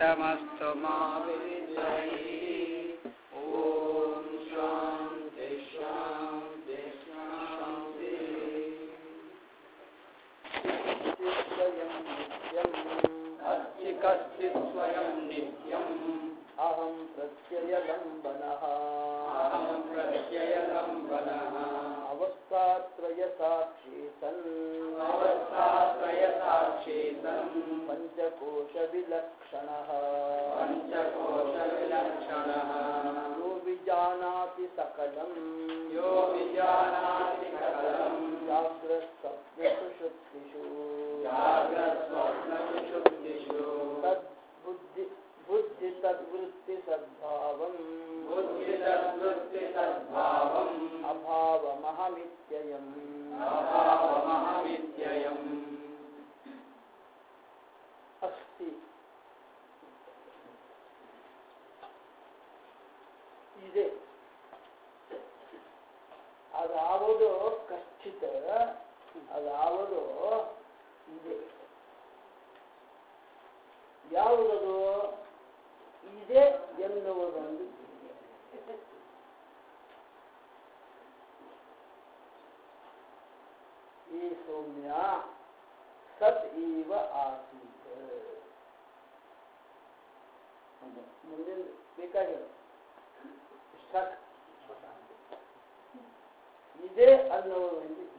इष्टमस्तु मा विद्महे ॐ शान्ति शान्ति शान्ति स्वयं नित्यम् अस्ति कश्चित् स्वयं नित्यम् अहं प्रत्ययलम्बनः अहं प्रत्ययलम्बनः अवस्थात्रयसाक्षी सन् अवस्थात्रयसाक्षी सन् पञ्चकोशविलक्षणः पञ्चकोशविलक्षणः यो विजानाति सकलम् यो विजानाति सकलम् जाग्रत्स्वप्नसुषुप्तिषु जाग्रत्स्वप्नसुषुप्तिषु तद्बुद्धि बुद्धि तद्वृत्ति सद्भावम् बुद्धितद्वृत्तिसद्भावम् अभावमहमित्ययम् अभावमहमित्ययम् अस्ति ಇದೆ ಅದಾವುದು ಕಶ್ಚಿತ ಅದಾವುದು ಇದೆ ಯಾವುದದು ಇದೆ ಎನ್ನುವುದೊಂದು ಇದೆ. ಈ ಸೌಮ್ಯ ಸತ್ ಇವ ಆಸೀತ್ ಮುಂದಿನ ಬೇಕಾಗಿಲ್ಲ ಸಾಕು ಇದೆ ಅನ್ನುವುದೊಂದು ಇದೆ.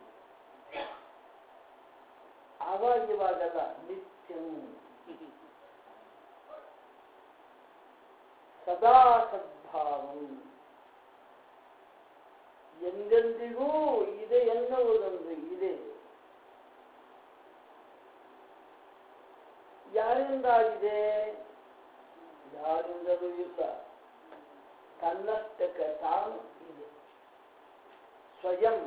ಆವಾಗ ಇವಾಗಲ್ಲ ನಿತ್ಯಂ ಸದಾ ಸದ್ಭಾವಂ ಎಂದೆಂದಿಗೂ ಇದೆ ಎನ್ನುವುದೊಂದು ಇದೆ ಯಾರಿಂದಾಗಿದೆ ಯಾರಿಂದಲೂ ಇಲ್ಲ ತನ್ನಷ್ಟಕ್ಕೆ ತಾನು ಇದೆ ಸ್ವಯಂ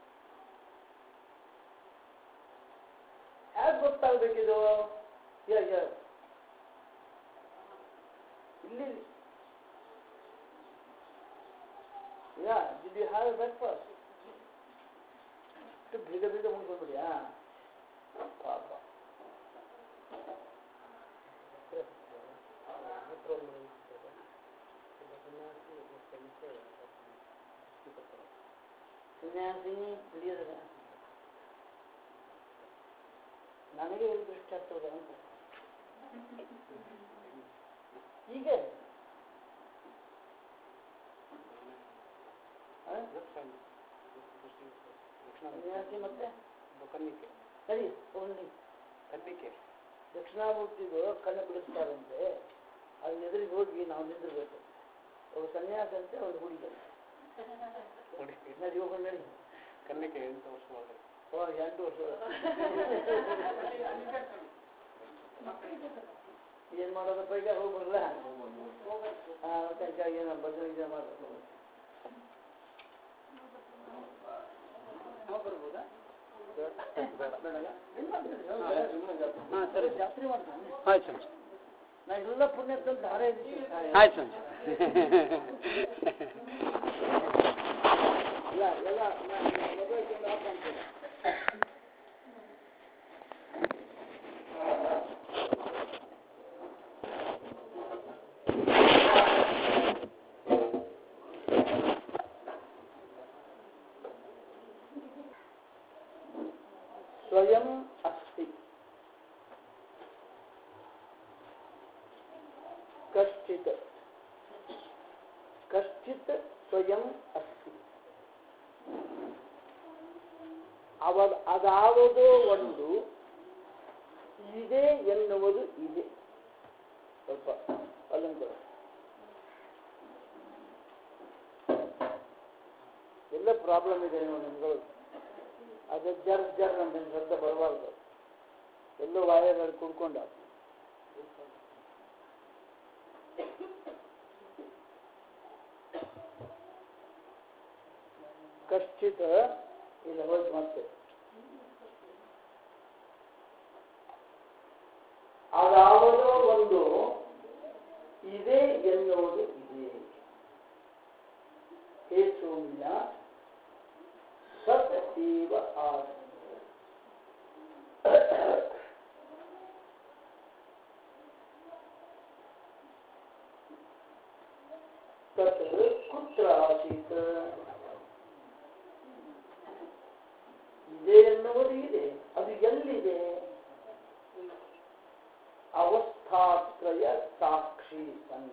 ಹೇಗೆ ಗೊತ್ತಾಗಬೇಕಿದು ಹೇಳ ಹೇಳ ಇಲ್ಲಿ ಯಾ ಡಿಡ್ ಯು ಹ್ಯಾವ್ ಬ್ರೇಕ್ಫಾಸ್ಟ್ ಇಷ್ಟು ಬೇಗ ಬೇಗ ಮುಗಿಸ್ಬಿಡಿಯಾ ಪಾಪ ಸನ್ಯಾಸಿ ತಿಳಿಯೋದಿಲ್ಲ ನನಗೆ ಎಲ್ಲಿ ದೃಷ್ಟಿ ಆಗ್ತದೆ ಅಂತ ಹೀಗೆ ಆ? ಸನ್ಯಾಸಿ ಮತ್ತೆ ಸರಿ ಹೋಗ್ಲಿ ದಕ್ಷಿಣಾಮೂರ್ತಿಗಳು ಕಣ್ಣು ಬಿಡಿಸ್ತಾರಂತೆ ಅಲ್ಲಿ ಎದುರಿಗೆ ಹೋಗಿ ನಾವು ನಿಂದಿರ್ಬೇಕು ಒಬ್ಬ ಸನ್ಯಾಸ ಅಂತೆ ಒಂದು ಹುಡುಗಿ ನಡಿ ಹೋಗೋಣ ನಡಿ ಕನ್ನಿಕೆ ಎಂಟು ವರ್ಷ ಓ ಎಂಟು ವರ್ಷ ಏನ್ ಮಾಡೋದಪ್ಪ ಈಗ ಹೋಗ್ಬರಲ್ಲ ಹಾ ತನಕ ಏನೋ ಭಜನೆ ಗಿಜನೆ ಮಾಡೋದು ನಾವು ಬರ್ಬೋದಾ ಹಾ ಸರಿ ಜಾತ್ರೆ ಮಾಡ್ತಾನೆ ಆಯ್ತು ಸ್ವಾಮಿ ನಾ ಎಲ್ಲ ಪುಣ್ಯ ತಂದು ಧಾರೆ ಇದ್ದೀನಿ ಆಯ್ತು ಸ್ವಾಮಿ ಇಲ್ಲ ಎಲ್ಲ ನಾ- ನಾ ಮೊಬೈಲ್ ತಂದು ಆಫ್ ಮಾಡ್ತೀನಿ ಸ್ವಯಂ ಅಸ್ತಿ ಕಶ್ಚಿತ್ ಕಶ್ಚಿತ್ ಸ್ವಯಂ ಅಸ್ತಿ ಅವ ಅದಾವುದೋ ಒಂದು ಇದೆ ಎನ್ನುವುದು ಇದೆ ಸ್ವಲ್ಪ ಅಲ್ಲಿಂದ ಎಲ್ಲ ಪ್ರಾಬ್ಲಮ್ ಇದೆ ನೀವು ನಿಮ್ಗಳು ಅದು ಜರ್ ಜರ್ ಅಂತ ಶಬ್ದ ಬರಬಾರ್ದು ಎಲ್ಲೋ ವಾಯರ್ ಕುಡ್ಕೊಂಡ ಕಶ್ಚಿತ್ ಇಲ್ಲ ಹೋಯ್ತು ಮತ್ತೆ ಅದಾವುದೋ ಒಂದು ಇದೆ ಎನ್ನುವುದು ಇದೆ ಹೇ ಸೌಮ್ಯ ಸತ್ ಇವ ಆಸ್ ತತ್ ಕುತ್ರ ಆಸೀತ್ ಇದೆ ಎನ್ನುವುದು ಇದೆ ಅದು ಎಲ್ಲಿದೆ ಅವಸ್ಥಾತ್ರಯ ಸಾಕ್ಷಿ ಸನ್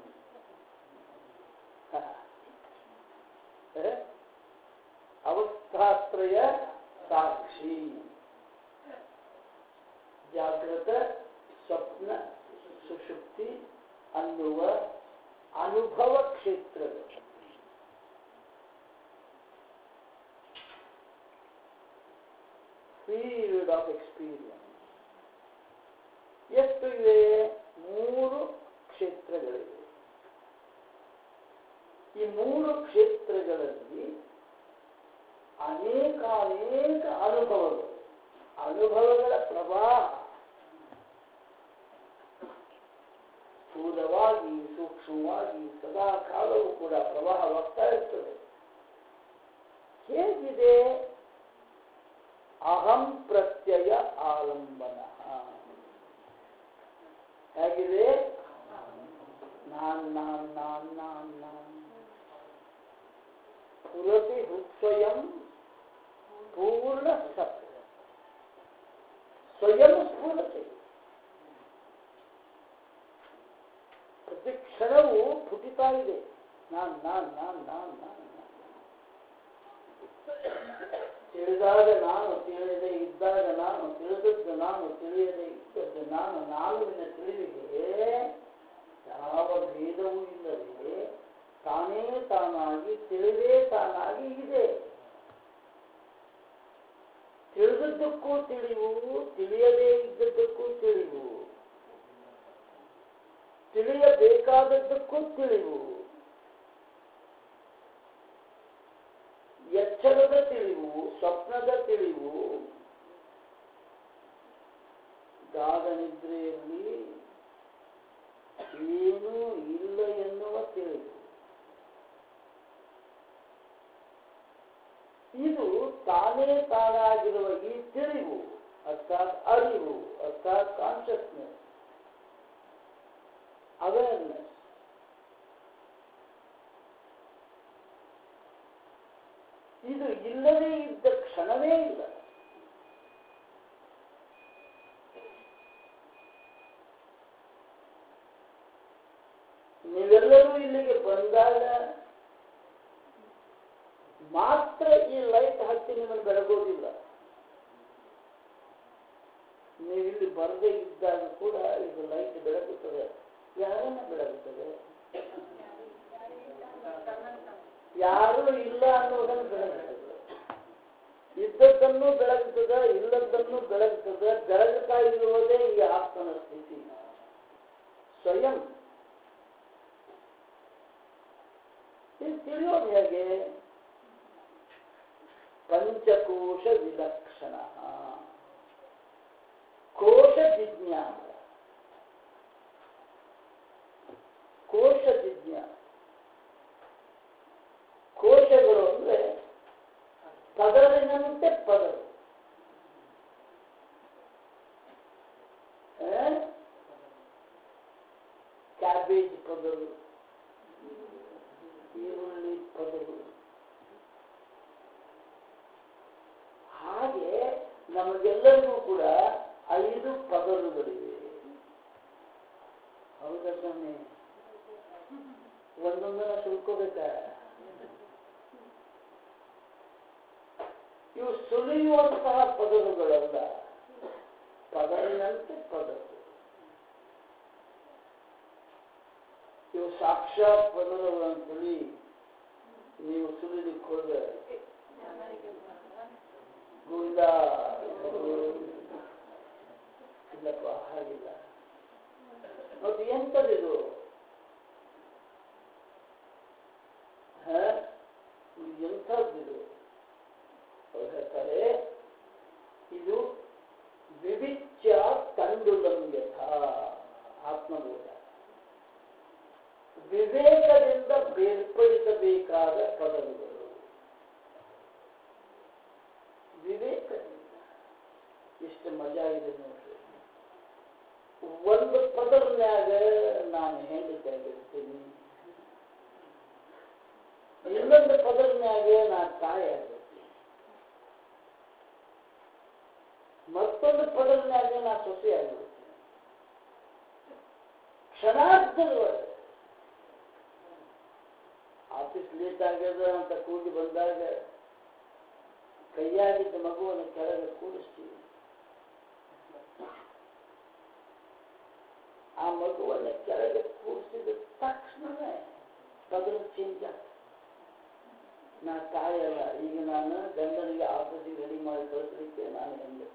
ಹ? ಅವಸ್ಥಾತ್ರಯ ಸಾಕ್ಷಿ ಜಾಗೃತ ಸ್ವಪ್ನ ಸುಷುಪ್ತಿ ಅನ್ನುವ ಅನುಭವ ಕ್ಷೇತ್ರಗಳು ಫೀಲ್ಡ್ ಆಫ್ ಎಕ್ಸ್ಪೀರಿಯನ್ಸ್ ಎಷ್ಟು ಇವೆ ಮೂರು ಕ್ಷೇತ್ರಗಳಿವೆ ಈ ಮೂರು ಕ್ಷೇತ್ರಗಳಲ್ಲಿ ಅನೇಕ ಅನೇಕ ಅನುಭವಗಳು ಅನುಭವಗಳ ಪ್ರವಾಹ ಸ್ಥೂಲವಾಗಿ ಸೂಕ್ಷ್ಮವಾಗಿ ಸದಾ ಕಾಲವೂ ಕೂಡ ಪ್ರವಾಹವಾಗ್ತಾ ಇರ್ತದೆ ಹೇಗಿದೆ ಅಹಂ ಪ್ರತ್ಯಯ ಆಲಂಬನ ಹೇಗಿದೆ ನಾನ್ ನಾನ್ ನಾನ್ ನಾನ್ ನಾನ್ ಪುರತಿ ಸ್ವಯಂ ಪೂರ್ಣ ಸತ್ಯ ಸ್ವಯಂ ಸ್ಫುರತೆ ಪ್ರತಿ ಕ್ಷಣವೂ ಪುಟಿತಾ ಇದೆ ನಾನ್ ನಾನ್ ನಾನ್ ನಾನ್ ನಾನ್ ನಾನ್. ತಿಳಿದಾಗ ನಾನು ತಿಳಿಯದೆ ಇದ್ದಾಗ ನಾನು ತಿಳಿದದ್ದು ನಾನು ತಿಳಿಯದೆ ಇದ್ದದ್ದು ನಾನು ನಾಲ್ವಿನ ತಿಳಿವಿಗೆ ಯಾವ ಭೇದವೂ ಇಲ್ಲದೆ ತಾನೇ ತಾನಾಗಿ ತಿಳಿದೇ ತಾನಾಗಿ ಇದೆ ತಿಳಿದದ್ದಕ್ಕೂ ತಿಳಿವು ತಿಳಿಯದೇ ಇದ್ದದ್ದಕ್ಕೂ ತಿಳಿವು ತಿಳಿಯಬೇಕಾದದ್ದಕ್ಕೂ ತಿಳಿವು ಎಚ್ಚರದ ತಿಳಿವು ಸ್ವಪ್ನದ ತಿಳಿವು ಗಾಢ ನಿದ್ರೆಯಲ್ಲಿ ಏನೂ ಇಲ್ಲ ಎನ್ನುವ ತಿಳಿವು ಇದು ತಾನೇ ತಾನಾಗಿರುವ ಈ ತಿಳಿವು ಅರ್ಥಾತ್ ಅರಿವು ಅರ್ಥಾತ್ ಕಾನ್ಷಿಯಸ್ನೆಸ್ ಅವೇರ್ನೆಸ್ ಇದು ಇಲ್ಲದೇ ಇದ್ದ ಕ್ಷಣವೇ ಇಲ್ಲ ನೀವೆಲ್ಲರೂ ಇಲ್ಲಿಗೆ ಬಂದಾಗ ಮಾತ್ರ ಈ ಲೈಟ್ ಹಚ್ಚಿ ನಿಮ್ಮನ್ನು ಬೆಳಗೋದಿಲ್ಲ ನೀವಿಲ್ಲಿ ಬರದೇ ಇದ್ದಾಗ ಕೂಡ ಇದು ಲೈಟ್ ಬೆಳಗುತ್ತದೆ ಯಾರನ್ನ ಬೆಳಗುತ್ತದೆ ಯಾರೂ ಇಲ್ಲ ಅನ್ನೋದನ್ನು ಬೆಳಗುತ್ತದೆ ಇದ್ದದ್ದನ್ನು ಬೆಳಗುತ್ತದೆ ಇಲ್ಲದ್ದನ್ನು ಬೆಳಗುತ್ತದೆ ಬೆಳಗುತ್ತಾ ಇರುವುದೇ ಈ ಆತ್ಮನ ಸ್ಥಿತಿ ಸ್ವಯಂ ಇದು ತಿಳಿಯೋದು ಹೇಗೆ ಪಂಚಕೋಶ ವಿಲಕ್ಷಣ ಕೋಶ ಜಿಜ್ಞಾಸ ಕೋಶ ಜಿಜ್ಞಾಸ ಕೋಶಗಳು ಅಂದ್ರೆ ಪದರಿನಂತೆ ಪದರು ಕ್ಯಾಬೇಜ್ ಪದರು ಈರುಳ್ಳಿ ಪದರು ಹಾಗೆ ನಮಗೆಲ್ಲರಿಗೂ ಕೂಡ ಐದು ಪದರುಗಳಿವೆ ಹೌದಾ ಸ್ವಾಮಿ ಒಂದೊಂದನ್ನ ತಿಳ್ಕೋಬೇಕ ಇವು ಸುಳಿಯುವಂತಹ ಪದರುಗಳಲ್ಲ ಪದರಿನಂತೆ ಪದರು ಇವು ಸಾಕ್ಷಾತ್ ಪದರಗಳನ್ನು ತಿಳಿ ನೀವು ಸುಳಿಲಿಕ್ಕೆ ಹೋದ್ರೆ ಗೋವಿಂದ ಇಲ್ಲಪ್ಪ ಹಾಗಿಲ್ಲ ಮತ್ತು ಎಂಥದಿದು ಹ? ಇದು ಎಂಥದ್ದಿದು ಅವ್ರು ಹೇಳ್ತಾರೆ ಇದು ವಿವಿಚ್ಯ ತಂಡುಲಂ ಯಥ ಆತ್ಮಬೋಧ ವಿವೇಕದಿಂದ ಬೇರ್ಪಡಿಸಬೇಕಾದ ಪದಗಳು ವಿವೇಕದಿಂದ ಎಷ್ಟು ಮಜಾ ಇದೆ ನೋಡ್ರಿ ಒಂದು ಪದರ್ನ್ಯಾಗ ನಾನು ಹೆಂಡತಿಯಾಗಿರ್ತೀನಿ ಇನ್ನೊಂದು ಪದರ ಮ್ಯಾಗೆ ನಾ ತಾಯಿ ಆಗ್ಬೇಕು ಮತ್ತೊಂದು ಪದರ ಮ್ಯಾಗೆ ನಾ ಸೊಸೆ ಆಗ್ಬೇಕು ಕ್ಷಣಾರ್ಧದೊಳಗೆ ಆಫೀಸ್ ಲೇಟ್ ಆಗ್ಯದ ಅಂತ ಕೂಗಿ ಬಂದಾಗ ಕೈಯಾಗಿದ್ದ ಮಗುವನ್ನು ಕೆಳಗೆ ಕೂಡಿಸ್ತೀವಿ ಆ ಮಗುವನ್ನು ಕೆಳಗೆ ಕೂಡಿಸಿದ ತಕ್ಷಣವೇ ಪದರ ಚೇಂಜ್ ಆಗ್ತದೆ ನಾ ತಾಯಲ್ಲ ಈಗ ನಾನು ಗಂಡನಿಗೆ ಆಫೀಸಿಗೆ ರೆಡಿ ಮಾಡಿ ಕಳಿಸ್ಲಿಕ್ಕೆ ನಾನು ಹೆಂಗೆ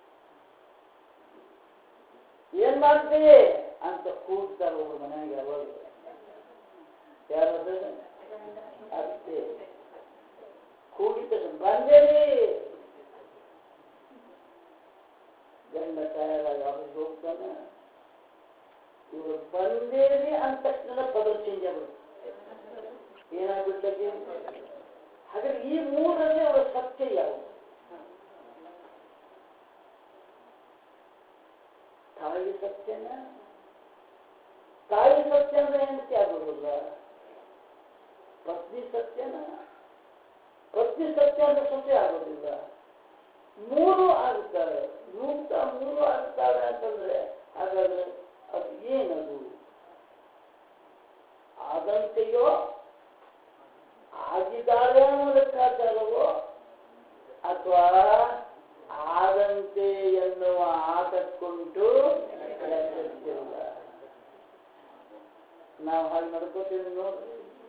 ಏನ್ ಮಾಡ್ತೀವಿ ಅಂತ ಕೂಗ್ತಾರೆ ಒಬ್ಬರು ಮನೆಯಾಗ ಯಾವಾಗ ಯಾರಾದ್ರೆ ಅತ್ತೆ ಕೂಗಿದ ಬಂದೇರಿ ಗಂಡ ತಯಾರಾಗಿ ಆಫೀಸ್ಗೆ ಹೋಗ್ತಾನೆ ಇವರು ಬಂದೇರಿ ಅಂದ ತಕ್ಷಣ ಪದ ಚೇಂಜ್ ಆಗ್ಬಿಡುತ್ತೆ ಏನಾಗ್ಬಿಡ್ತಕ್ಕೆ ಹಾಗಾದ್ರೆ ಈ ಮೂರರಲ್ಲಿ ಅವರ ಸತ್ಯ ಯಾವುದು ತಾಯಿ ಸತ್ಯನ ತಾಯಿ ಸತ್ಯ ಅಂದ್ರೆ ಹೆಂಡತಿ ಆಗೋದಿಲ್ಲ ಪತ್ನಿ ಸತ್ಯನ ಪತ್ನಿ ಸತ್ಯ ಅಂದ್ರೆ ಸತ್ಯ ಆಗೋದಿಲ್ಲ ಮೂರು ಆಗುತ್ತಾರೆ ನೂತ ಮೂರು ಆಗುತ್ತಾರೆ ಅಂತಂದ್ರೆ ಹಾಗಾದ್ರೆ ಅದು ಏನದು ಆದಂತೆಯೋ ಆಗಿದ್ದಾರೆ ಅನ್ನೋ ಲೆಕ್ಕಾಚಾರವೋ ಅಥವಾ ಆದಂತೆ ಎನ್ನುವ ಆಟಕ್ಕುಂಟು ಲೆಕ್ಕಕ್ಕಿಲ್ಲ ನಾವು ಹಾಗೆ ನಡ್ಕೋತೀವಿ ನೋಡ್ರಿ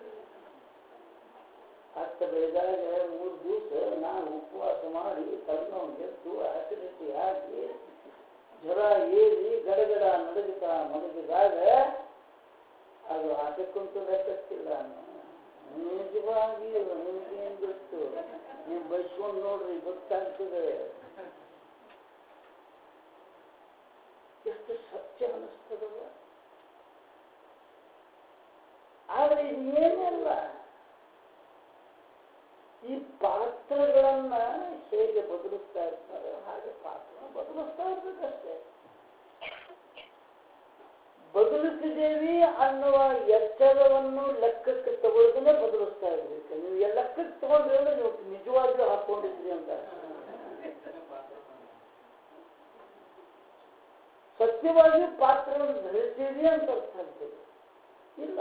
ಹತ್ತ ಬೆಳೆದಾಗ ಮೂರು ದಿವಸ ನಾನು ಉಪವಾಸ ಮಾಡಿ ತಲೆನೋವು ಗೆದ್ದು ಆಸಿಡಿಟಿ ಹಾಕಿ ಜ್ವರ ಏರಿ ಗಡಗಡ ನಡುಗುತ್ತಾ ಮಡಗಿದಾಗ ಅದು ಆಟಕ್ಕಂತೂ ಲೆಕ್ಕಕ್ಕಿಲ್ಲ ನಿಜವಾಗಿ ನಿಮಗೇನು ಗೊತ್ತು ನೀವು ಬೈಸ್ಕೊಂಡು ನೋಡ್ರಿ ಗೊತ್ತಾಗ್ತದೆ ಎಷ್ಟು ಸತ್ಯ ಅನಿಸ್ತದಲ್ಲ ಆದರೆ ಇದು ಏನಲ್ಲ ಈ ಪಾತ್ರಗಳನ್ನ ಹೇಗೆ ಬದಲಿಸ್ತಾ ಇರ್ತಾರೆ ಹಾಗೆ ಪಾತ್ರ ಬದಲಿಸ್ತಾ ಇರ್ಬೇಕಷ್ಟೇ ಬದಲಿಸಿದೇವಿ ಅನ್ನುವ ಎಚ್ಚರವನ್ನು ಲೆಕ್ಕಕ್ಕೆ ತಗೊಳ್ದೇ ಬದಲಿಸ್ತಾ ಇರ್ಬೇಕು ನೀವು ಎಲ್ಲ ಲೆಕ್ಕಕ್ಕೆ ತಗೊಂಡ್ರೆ ಅಂದ್ರೆ ನೀವು ನಿಜವಾಗ್ಲೂ ಹಾಕೊಂಡಿದ್ರಿ ಅಂತ ಸತ್ಯವಾಗಿ ಪಾತ್ರವನ್ನು ಧರಿಸಿರಿ ಅಂತ ಅರ್ಥ ಆಗ್ತದೆ ಇಲ್ಲ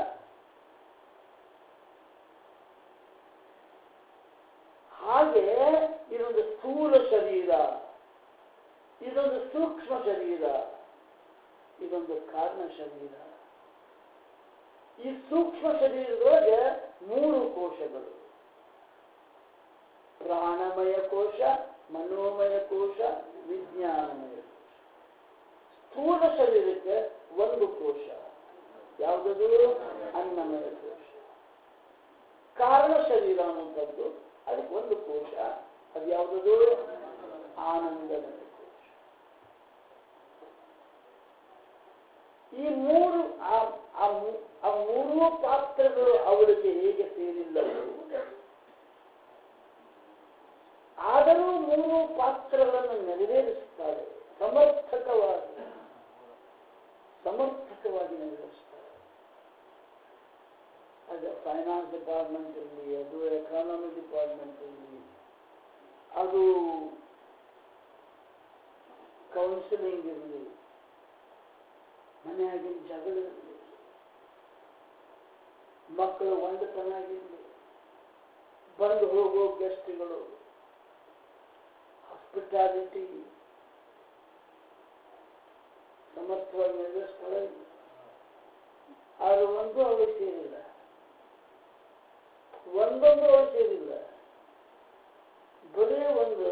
ಹಾಗೆ ಇದೊಂದು ಸ್ಥೂಲ ಶರೀರ ಇದೊಂದು ಸೂಕ್ಷ್ಮ ಶರೀರ ಇದೊಂದು ಕಾರಣ ಶರೀರ ಈ ಸೂಕ್ಷ್ಮ ಶರೀರದೊಳಗೆ ಮೂರು ಕೋಶಗಳು ಪ್ರಾಣಮಯ ಕೋಶ ಮನೋಮಯ ಕೋಶ ವಿಜ್ಞಾನಮಯ ಕೋಶ ಸ್ಥೂಲ ಶರೀರಕ್ಕೆ ಒಂದು ಕೋಶ ಯಾವುದದು ಅನ್ನಮಯ ಕೋಶ ಕಾರಣ ಶರೀರ ಅನ್ನುವಂಥದ್ದು ಅದಕ್ಕೆ ಒಂದು ಕೋಶ ಅದು ಯಾವುದದು ಆನಂದಮಯ ಕೋಶ ಈ ಮೂರು ಆ ಆ ಮೂ- ಆ ಮೂರೂ ಪಾತ್ರಗಳು ಅವಳಿಗೆ ಹೇಗೆ ಸೇರಿಲ್ಲವೋ ಆದರೂ ಮೂರು ಪಾತ್ರಗಳನ್ನು ನೆರವೇರಿಸುತ್ತಾರೆ ಸಮರ್ಥಕವಾಗಿ ಸಮರ್ಥಕವಾಗಿ ನೆರವೇರಿಸ್ತಾರೆ ಅದು ಫೈನಾನ್ಸ್ ಡಿಪಾರ್ಟ್ಮೆಂಟ್ ಇರಲಿ ಅದು ಎಕಾನಮಿ ಡಿಪಾರ್ಟ್ಮೆಂಟ್ ಇರಲಿ ಅದು ಕೌನ್ಸಿಲಿಂಗ್ ಇರಲಿ ಮನೆಯಾಗಿನ ಜಗಳ ಇರಲಿ ಮಕ್ಕಳು ಒಂದತನಾಗಿರಲಿ ಬಂದು ಹೋಗೋ ಗೆಸ್ಟ್ಗಳು ಹಾಸ್ಪಿಟಾಲಿಟಿ ಸಮರ್ಥವಾಗಿ ನಿರ್ವಹಿಸ್ತಾರೆ ಆದ್ರೆ ಒಂದು ಅವಳಿಗೆ ಸೇರಿಲ್ಲ ಒಂದೊಂದು ಅವಳು ಸೇರಿಲ್ಲ ಬರೀ ಒಂದು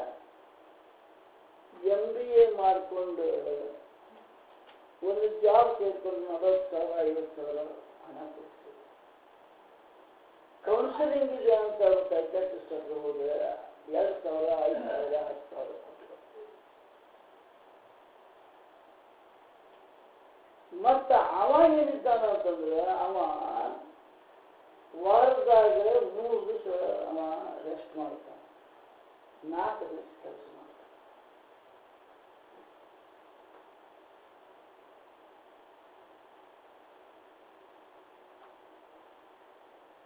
ಎಂ ಬಿ ಎ ಮಾಡಿಕೊಂಡು ಒಂದು ಜಾಬ್ ಸೇರ್ಕೊಂಡು ನಲವತ್ತು ಸಾವಿರ ಐವತ್ತು ಸಾವಿರ ಹಣ ಕೊಡ್ತೀವಿ ಕೌನ್ಸಿಲಿಂಗ್ ಇದೆ ಅಂತ ಅವ್ರು ಸೈಕಾಟ್ರಿಸ್ಟ್ ಹತ್ರ ಹೋದ್ರೆ ಎರಡು ಸಾವಿರ ಐದು ಸಾವಿರ ಹತ್ತು ಸಾವಿರ ಕೊಟ್ಟು ಬರ್ತೀವಿ. ಮತ್ತ ಅವ ಏನಿದ್ದಾನ ಅಂತಂದ್ರೆ ಅವ ವಾರದಾಗ ಮೂರು ದಿವಸ ಅವ ರೆಸ್ಟ್ ಮಾಡ್ತಾನೆ ನಾಲ್ಕು ದಿವಸ ಕೆಲಸ ಮಾಡ್ತಾನೆ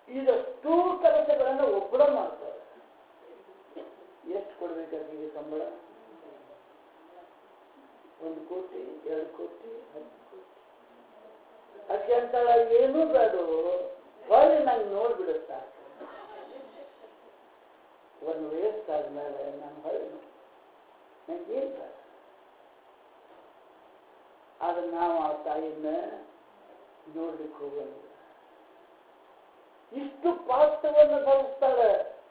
ಇದಷ್ಟು ಕೆಲಸಗಳನ್ನು ಒಬ್ಬರ ಮಾಡ್ತಾರೆ ಎಷ್ಟು ಕೊಡ್ಬೇಕಾಗಿದೆ ಸಂಬಳ ಒಂದು ಕೋಟಿ ಎರಡು ಕೋಟಿ ಹತ್ತು ಕೋಟಿ ಅಕ್ಕೆ ಅಂತಾಳ ಏನೂ ಬೇಡ ಹೊಳ್ಳಿ ನಂಗೆ ನೋಡ್ಬಿಡು ಸಾಕು ಒಂದು ವಯಸ್ಸಾದ್ಮೇಲೆ ನಾನು ಹೊಳ್ಳಿ ನಂಗೇನು ಬೇಡ ಆದ್ರೆ ನಾವು ಆ ತಾಯಿನ ನೋಡ್ಲಿಕ್ಕೆ ಹೋಗಲ್ಲ ಇಷ್ಟು ಪಾತ್ರವನ್ನು ಧರಿಸ್ತಾಳೆ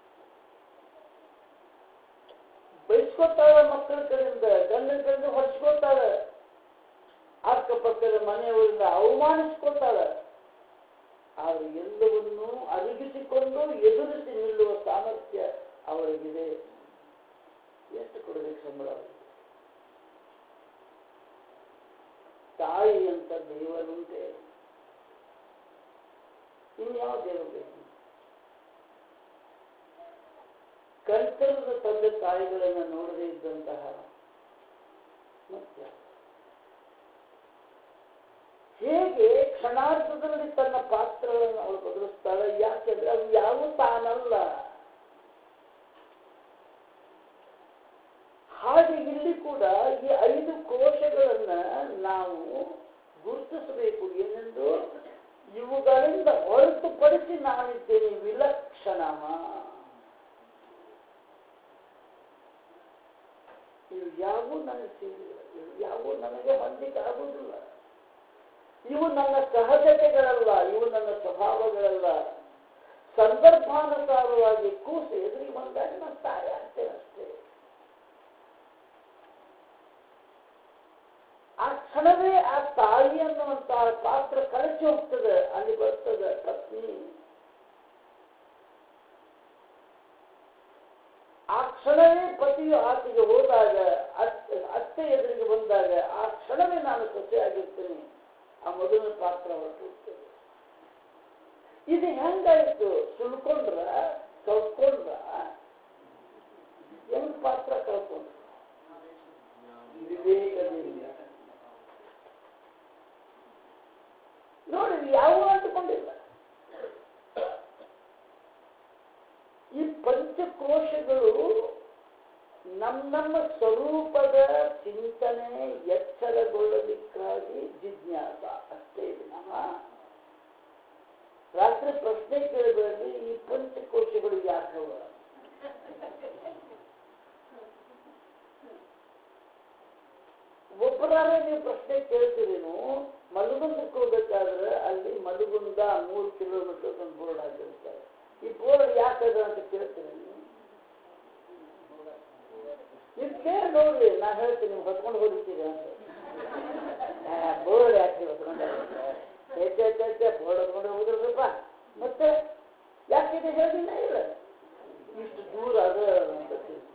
ಬೈಸ್ಕೊತಾಳ ಮಕ್ಕಳ ಕಡೆಯಿಂದ ಗಂಡನ ಕಡೆಯಿಂದ ಹೊಡ್ಸ್ಕೊತಾಳ ಅಕ್ಕಪಕ್ಕದ ಮನೆಯವರಿಂದ ಅವಮಾನಿಸ್ಕೊತಾಳ ಆದ್ರೆ ಎಲ್ಲವನ್ನೂ ಅರಗಿಸಿಕೊಂಡು ಎದುರಿಸಿ ನಿಲ್ಲುವ ಸಾಮರ್ಥ್ಯ ಅವರಿಗಿದೆ ಎಷ್ಟು ಕೊಡಬೇಕು ಸಂಬಳ ಅವರಿಗೆ? ತಾಯಿ ಅಂತ ದೇವರುಂಟೆ ಇನ್ಯಾವ ದೇವರು ಬೇಕು ಕರ್ತರದ ತಂದೆ ತಾಯಿಗಳನ್ನು ನೋಡದೇ ಇದ್ದಂತಹ ಮತ್ತೆ ಹೇಗೆ ಕ್ಷಣಾರ್ಧದಲ್ಲಿ ತನ್ನ ಪಾತ್ರಗಳನ್ನು ಅವಳು ಬದಲಿಸ್ತಾಳೆ ಯಾಕೆಂದ್ರೆ ಅದು ಯಾವ ತಾನಲ್ಲ ಹಾಗೆ ಇಲ್ಲಿ ಕೂಡ ಈ ಐದು ಕೋಶಗಳನ್ನ ನಾವು ಗುರುತಿಸಬೇಕು ಏನೆಂದು ಇವುಗಳಿಂದ ಹೊರತುಪಡಿಸಿ ನಾನಿದ್ದೇನೆ ವಿಲಕ್ಷಣ ಇವು ಯಾವೂ ನನಗೆ ಸೇರಿಲ್ಲ ಇವು ಯಾವೂ ನನಗೆ ಹೊಂದಿಕೆ ಆಗುವುದಿಲ್ಲ ಇವು ನನ್ನ ಸಹಜತೆಗಳಲ್ಲ ಇವು ನನ್ನ ಸ್ವಭಾವಗಳಲ್ಲ ಸಂದರ್ಭಾನುಸಾರವಾಗಿ ಕೂಸು ಎದುರಿಗೆ ಬಂದಾಗ ನಾನು ತಾಯಿ ಆಗ್ತೇನೆ ಅಷ್ಟೇ ಆ ಕ್ಷಣವೇ ಆ ತಾಯಿ ಅನ್ನುವಂತಹ ಪಾತ್ರ ಕಳಚಿ ಹೋಗ್ತದೆ ಅಲ್ಲಿ ಬರ್ತದೆ ಪತ್ನಿ ಆ ಕ್ಷಣವೇ ಪತಿಯು ಆಕೆಗೆ ಹೋದಾಗ ಅತ್ತೆ ಅತ್ತೆ ಎದುರಿಗೆ ಬಂದಾಗ ಆ ಕ್ಷಣವೇ ನಾನು ಸೊಸೆಯಾಗಿರ್ತೀನಿ ಆ ಮಗುವಿನ ಪಾತ್ರ ಹೊರಟು ಹೋಗ್ತದೆ ಇದು ಹೆಂಗಾಯ್ತು ಸುಳ್ಕೊಂಡ್ರ ಕಳ್ಕೊಂಡ್ರ ಹೆಂಗ್ ಪಾತ್ರ ಕಳ್ಕೊಂಡ್ರ ವಿವೇಕದಿಂದ ನೋಡಿ ಯಾವ ಅಂದುಕೊಂಡಿಲ್ಲ ಈ ಪಂಚಕೋಶಗಳು ನಮ್ಮ ನಮ್ಮ ಸ್ವರೂಪದ ಚಿಂತನೆ ಎಚ್ಚರಗೊಳ್ಳಲಿಕ್ಕಾಗಿ ಜಿಜ್ಞಾಸ ಅಷ್ಟೇ ವಿನಃ ರಾತ್ರಿ ಪ್ರಶ್ನೆ ಕೇಳಬೇಡಿ ಈ ಪಂಚಕೋಶಗಳು ಯಾಕವ ಒಬ್ಬರಾದ್ರೆ ನೀವು ಪ್ರಶ್ನೆ ಕೇಳ್ತೀರೇನು ಮಲಗುಂದಕ್ಕೆ ಹೋಗ್ಬೇಕಾದ್ರೆ ಅಲ್ಲಿ ಮಲಗುಂದ ಮೂರು ಕಿಲೋಮೀಟರ್ ಒಂದು ಬೋರ್ಡ್ ಹಾಕಿರ್ತಾರೆ ಈ ಬೋರ್ಡ್ ಯಾಕದ ಅಂತ ಕೇಳ್ತೀರಿ ನೀವು ನೀವು ಕೇಳಿ ನೋಡ್ರಿ ನಾ ಹೇಳ್ತೀನಿ ನೀವು ಹೊತ್ಕೊಂಡು ಹೋಗಿರ್ತೀರಿ ಅಂತ ಬೋರ್ಡ್ ಯಾಕೆ ಹೊತ್ಕೊಂಡು ಹೆಚ್ಚೆ ಹೆಚ್ಚೆ ಬೋರ್ಡ್ ಹೊತ್ಕೊಂಡು ಹೋಗಿರ್ಬೇಕಪ್ಪ ಮತ್ತೆ ಯಾಕಿದೆ ಹೇಳಿಲ್ಲ ಇಲ್ಲ ಇಷ್ಟು ದೂರ ಅದ ಅಂತ ತಿಳ್ಕೊ.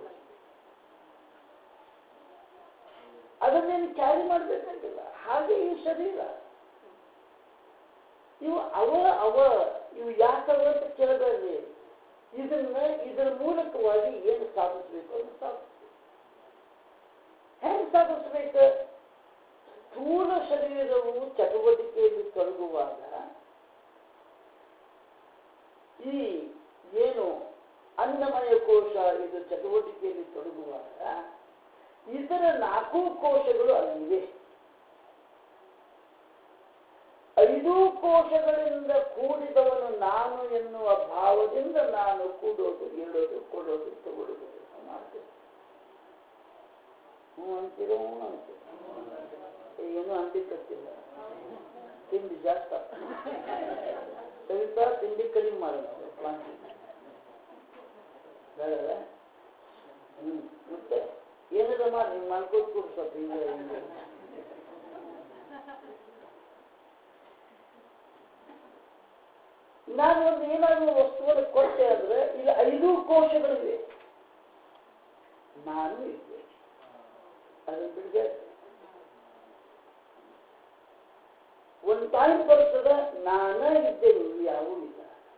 ಅದನ್ನೇನು ಕ್ಯಾರಿ ಮಾಡಬೇಕಾಗಿಲ್ಲ ಹಾಗೆ ಈ ಶರೀರ ಇವು ಅವ ಅವ ಇವು ಯಾಕವ ಅಂತ ಕೇಳಬೇಡ್ರಿ ಇದನ್ನ ಇದರ ಮೂಲಕವಾಗಿ ಏನು ಸಾಧಿಸಬೇಕು ಅಂತ ಸಾಧಿಸ್ಬೇಕು ಹೆಂಗ್ ಸಾಧಿಸ್ಬೇಕು ಸ್ಥೂಲ ಶರೀರವು ಚಟುವಟಿಕೆಯಲ್ಲಿ ತೊಡಗುವಾಗ ಈ ಏನು ಅನ್ನಮಯ ಕೋಶ ಇದು ಚಟುವಟಿಕೆಯಲ್ಲಿ ತೊಡಗುವಾಗ ಇತರ ನಾಲ್ಕು ಕೋಶಗಳು ಅಲ್ಲಿವೆ ಐದು ಕೋಶಗಳಿಂದ ಕೂಡಿದವನು ನಾನು ಎನ್ನುವ ಭಾವದಿಂದ ನಾನು ಕೂಡೋದು ಹೇಳೋದು ಕೊಡೋದು ತಗೊಳ್ಳೋದು ಕೆಲಸ ಮಾಡ್ತೇನೆ ಹ್ಞೂ ಅಂತೀರೋ ಹ್ಞೂ ಅಂತೀರ ಏನು ಅಂದಿಕ್ಕತ್ತಿಲ್ಲ ತಿಂಡಿ ಜಾಸ್ತಿ ಆಗ್ತದೆ. ಸವಿತಾ ತಿಂಡಿ ಕಡಿಮೆ ಮಾಡೋಣ ಪ್ಲಾಂಟಿ ಬೇಡಲ್ಲ ಹ್ಞೂ ಮತ್ತೆ ಏನಿದೆ ಮಾಡಿ ಹಿಂಗೆ ಮಾಡ್ಕೊತ ಕೊಡು ಸ್ವಲ್ಪ ಹಿಂಗೆ ಹಿಂಗೆ ನಾನು ಒಂದು ಏನಾದರೂ ವಸ್ತುವನ್ನು ಕೊಟ್ಟೆ ಅಂದ್ರೆ ಇಲ್ಲಿ ಐದು ಕೋಶಗಳಿವೆ ನಾನು ಇದ್ದೆ ಅದನ್ನು ಬಿಡದೆ ಒಂದು ಟೈಮ್ ಬರ್ತದೆ ನಾನೇ ಇದ್ದೆ ನೀವು ಯಾವೂ ಇಲ್ಲ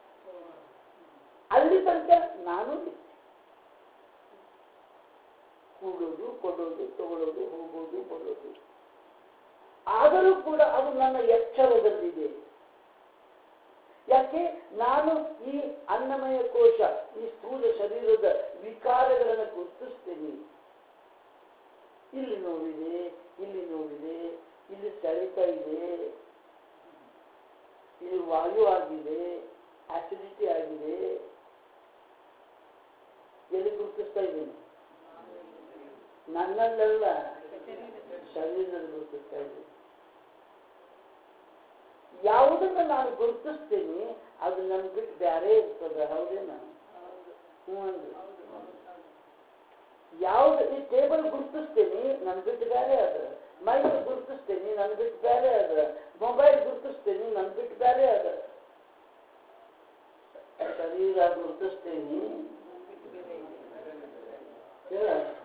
ಅಲ್ಲಿ ತನಕ ನಾನು ಇದ್ದೆ ಕೂಡೋದು ಕೊಡೋದು ತಗೊಳ್ಳೋದು ಹೋಗೋದು ಬರೋದು ಆದರೂ ಕೂಡ ಅದು ನನ್ನ ಎಚ್ಚರದಲ್ಲಿದೆ ಯಾಕೆ ನಾನು ಈ ಅನ್ನಮಯ ಕೋಶ ಈ ಸ್ಥೂಲ ಶರೀರದ ವಿಕಾರಗಳನ್ನು ಗುರುತಿಸ್ತೇನೆ ಇಲ್ಲಿ ನೋವಿದೆ ಇಲ್ಲಿ ನೋವಿದೆ ಇಲ್ಲಿ ಸೆಳೆತ ಇದೆ ಇಲ್ಲಿ ವಾಯು ಆಗಿದೆ ಆಸಿಡಿಟಿ ಆಗಿದೆ ಎಲ್ಲಿ ಗುರುತಿಸ್ತಾ ಇದ್ದೀನಿ ನನ್ನಲ್ಲೆಲ್ಲ ಶರೀರದಲ್ಲಿ ಗುರುತಿಸ್ತಾ ಇದ್ದೀನಿ ಯಾವುದನ್ನ ನಾನು ಗುರುತಿಸ್ತೀನಿ ಅದು ನನ್ ಬಿಟ್ಟು ಬೇರೆ ಇರ್ತದೆ ಹೌದೇನ ಹ್ಞೂ ಅಂದ್ರಿ ಯಾವ್ದು ಈ ಟೇಬಲ್ ಗುರುತಿಸ್ತೀನಿ ನನ್ ಬಿಟ್ಟು ಬೇರೆ ಅದ ಮೈಕ್ ಗುರುತಿಸ್ತೀನಿ ನನ್ ಬಿಟ್ಟು ಬೇರೆ ಅದ ಮೊಬೈಲ್ ಗುರುತಿಸ್ತೀನಿ ನನ್ ಬಿಟ್ಟು ಬೇರೆ ಅದ ಶರೀರ ಗುರುತಿಸ್ತೀನಿ ಹೇಳ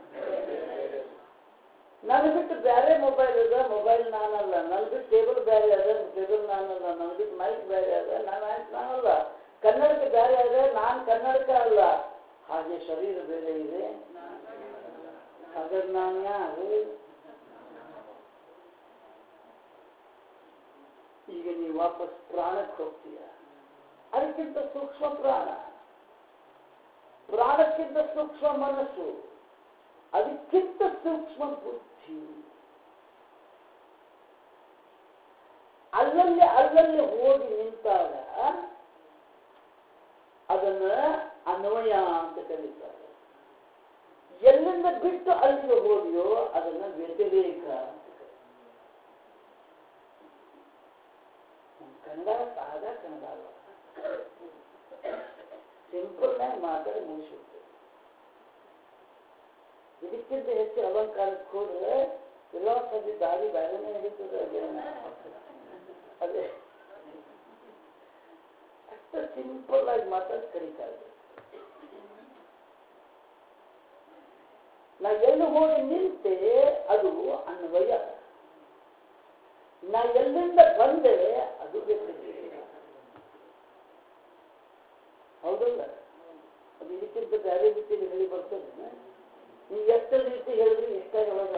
ನನ್ ಬಿಟ್ಟು ಬೇರೆ ಮೊಬೈಲ್ ಅದ ಮೊಬೈಲ್ ನಾನಲ್ಲ ನನ್ ಬಿಟ್ಟು ಟೇಬಲ್ ಬೇರೆ ಅದ ಟೇಬಲ್ ನಾನಲ್ಲ ನನ್ ಬಿಟ್ಟು ಮೈಕ್ ಬೇರೆ ಅದ ನಾನು ಆಯ್ತು ನಾನಲ್ಲ ಕನ್ನಡಕ ಬೇರೆ ಅದ ನಾನ್ ಕನ್ನಡಕ ಅಲ್ಲ ಹಾಗೆ ಶರೀರ ಬೇರೆ ಇದೆ ಹಾಗಾದ್ರೆ ನಾನು ಯಾರು ಈಗ ನೀವು ವಾಪಸ್ ಪ್ರಾಣಕ್ಕೆ ಹೋಗ್ತೀಯ ಅದಕ್ಕಿಂತ ಸೂಕ್ಷ್ಮ ಪ್ರಾಣ ಪ್ರಾಣಕ್ಕಿಂತ ಸೂಕ್ಷ್ಮ ಮನಸ್ಸು ಅದಕ್ಕಿಂತ ಸೂಕ್ಷ್ಮ ಬುದ್ಧಿ ಅಲ್ಲಲ್ಲಿ ಅಲ್ಲಲ್ಲಿ ಹೋಗಿ ನಿಂತಾಗ ಅದನ್ನ ಅನ್ವಯ ಅಂತ ಕರೀತಾರೆ ಎಲ್ಲಿಂದ ಬಿಟ್ಟು ಅಲ್ಲಿಗೆ ಹೋಗಿಯೋ ಅದನ್ನ ವ್ಯತಿರೇಕ ಅಂತ ಕರೀತಾರೆ ಕನ್ನಡ ಸಾದಾ ಕನ್ನಡ ಅಲ್ಲ ಸಿಂಪಲ್ ಆಗಿ ಮಾತಾಡಿ ಮುಗಿಸುತ್ತೆ ಇದಕ್ಕಿಂತ ಹೆಚ್ಚು ಅಲಂಕಾರಕ್ಕೆ ಹೋದ್ರೆ ಫಿಲಾಸಫಿ ದಾರಿ ಬೇರೆನೇ ಹಿಡಿತದೆ ಅದೇನ ಅದೇ ಅಷ್ಟು ಸಿಂಪಲ್ ಆಗಿ ಮಾತಾಡಿ ಕರೀತಾ ಇದೆ ನಾ ಎಲ್ಲಿ ಹೋಗಿ ನಿಂತೆ ಅದು ಅನ್ವಯ ನಾ ಎಲ್ಲಿಂದ ಬಂದೆ ಅದು ವ್ಯಕ್ತಿಗೆ ಹೌದಲ್ಲ ಅದು ಇದಕ್ಕಿಂತ ಬೇರೆ ರೀತಿಯಲ್ಲಿ ಹೇಳಿ ಬರ್ತದೆ ನೀವು ಎಷ್ಟು ರೀತಿ ಹೇಳಿದ್ರೆ ಎಷ್ಟಾಗಿ ಒಳಗ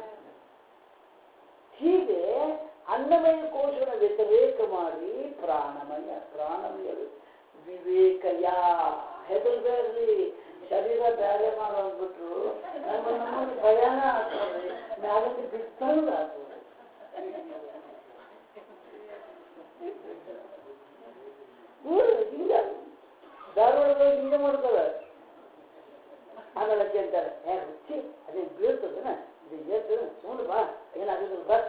ಹೀಗೆ ಅನ್ನಮಯ ಕೋಶನ ವ್ಯತಿರೇಕ ಮಾಡಿ ಪ್ರಾಣಮಯ ಪ್ರಾಣಮಯ ವಿವೇಕ ಯಾ ಹೆದರ್ಬೇಡ್ರಿ ಶರೀರ ಬೇರೆ ಮಾಡೋಗ್ಬಿಟ್ರು ನಮ್ಮ ನಮ್ಮನ್ನು ಭಯಾನ ಆಗ್ತದೆ ಮ್ಯಾಲಿಂದ ಬಿಟ್ಟಂಗ ಆಗ್ತದೆ ಹ್ಮ್, ಹಿಂಗ ಧಾರವಾಡದಲ್ಲಿ ಹಿಂಗೆ ಮಾಡ್ತಾರೆ ಆಮೇಲೆ ಕೇಳ್ತಾರೆ ಏ ಹುಚ್ಚಿ ಅದೇ ಬೀಳ್ತದನ ಇದು ಏರ್ತದ ಸುಮ್ಮನೆ ಬಾ ಏನಾಗೋದಿಲ್ಲ ಬಾ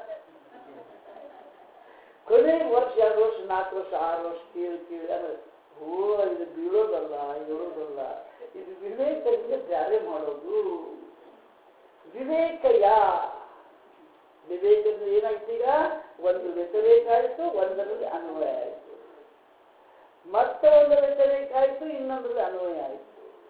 ಕೊನೆ ವರ್ಷ ಎರಡು ವರ್ಷ ನಾಲ್ಕು ವರ್ಷ ಆರು ವರ್ಷ ಕೇಳಿ ಕೇಳಿ ಆಮೇಲೆ ಓ ಇದು ಬೀಳೋದಲ್ಲ ಇರೋದಲ್ಲ ಇದು ವಿವೇಕದಿಂದ ಬ್ಯಾರೆ ಮಾಡೋದು ವಿವೇಕ ಯಾ ವಿವೇಕದಿಂದ ಏನಾಯ್ತು ಈಗ ಒಂದು ವ್ಯತಿರೇಕ ಆಯಿತು ಒಂದರಲ್ಲಿ ಅನ್ವಯ ಆಯಿತು ಮತ್ತೆ ಒಂದು ವ್ಯತಿರೇಕ ಆಯಿತು ಇನ್ನೊಂದರಲ್ಲಿ ಅನ್ವಯ ಆಯಿತು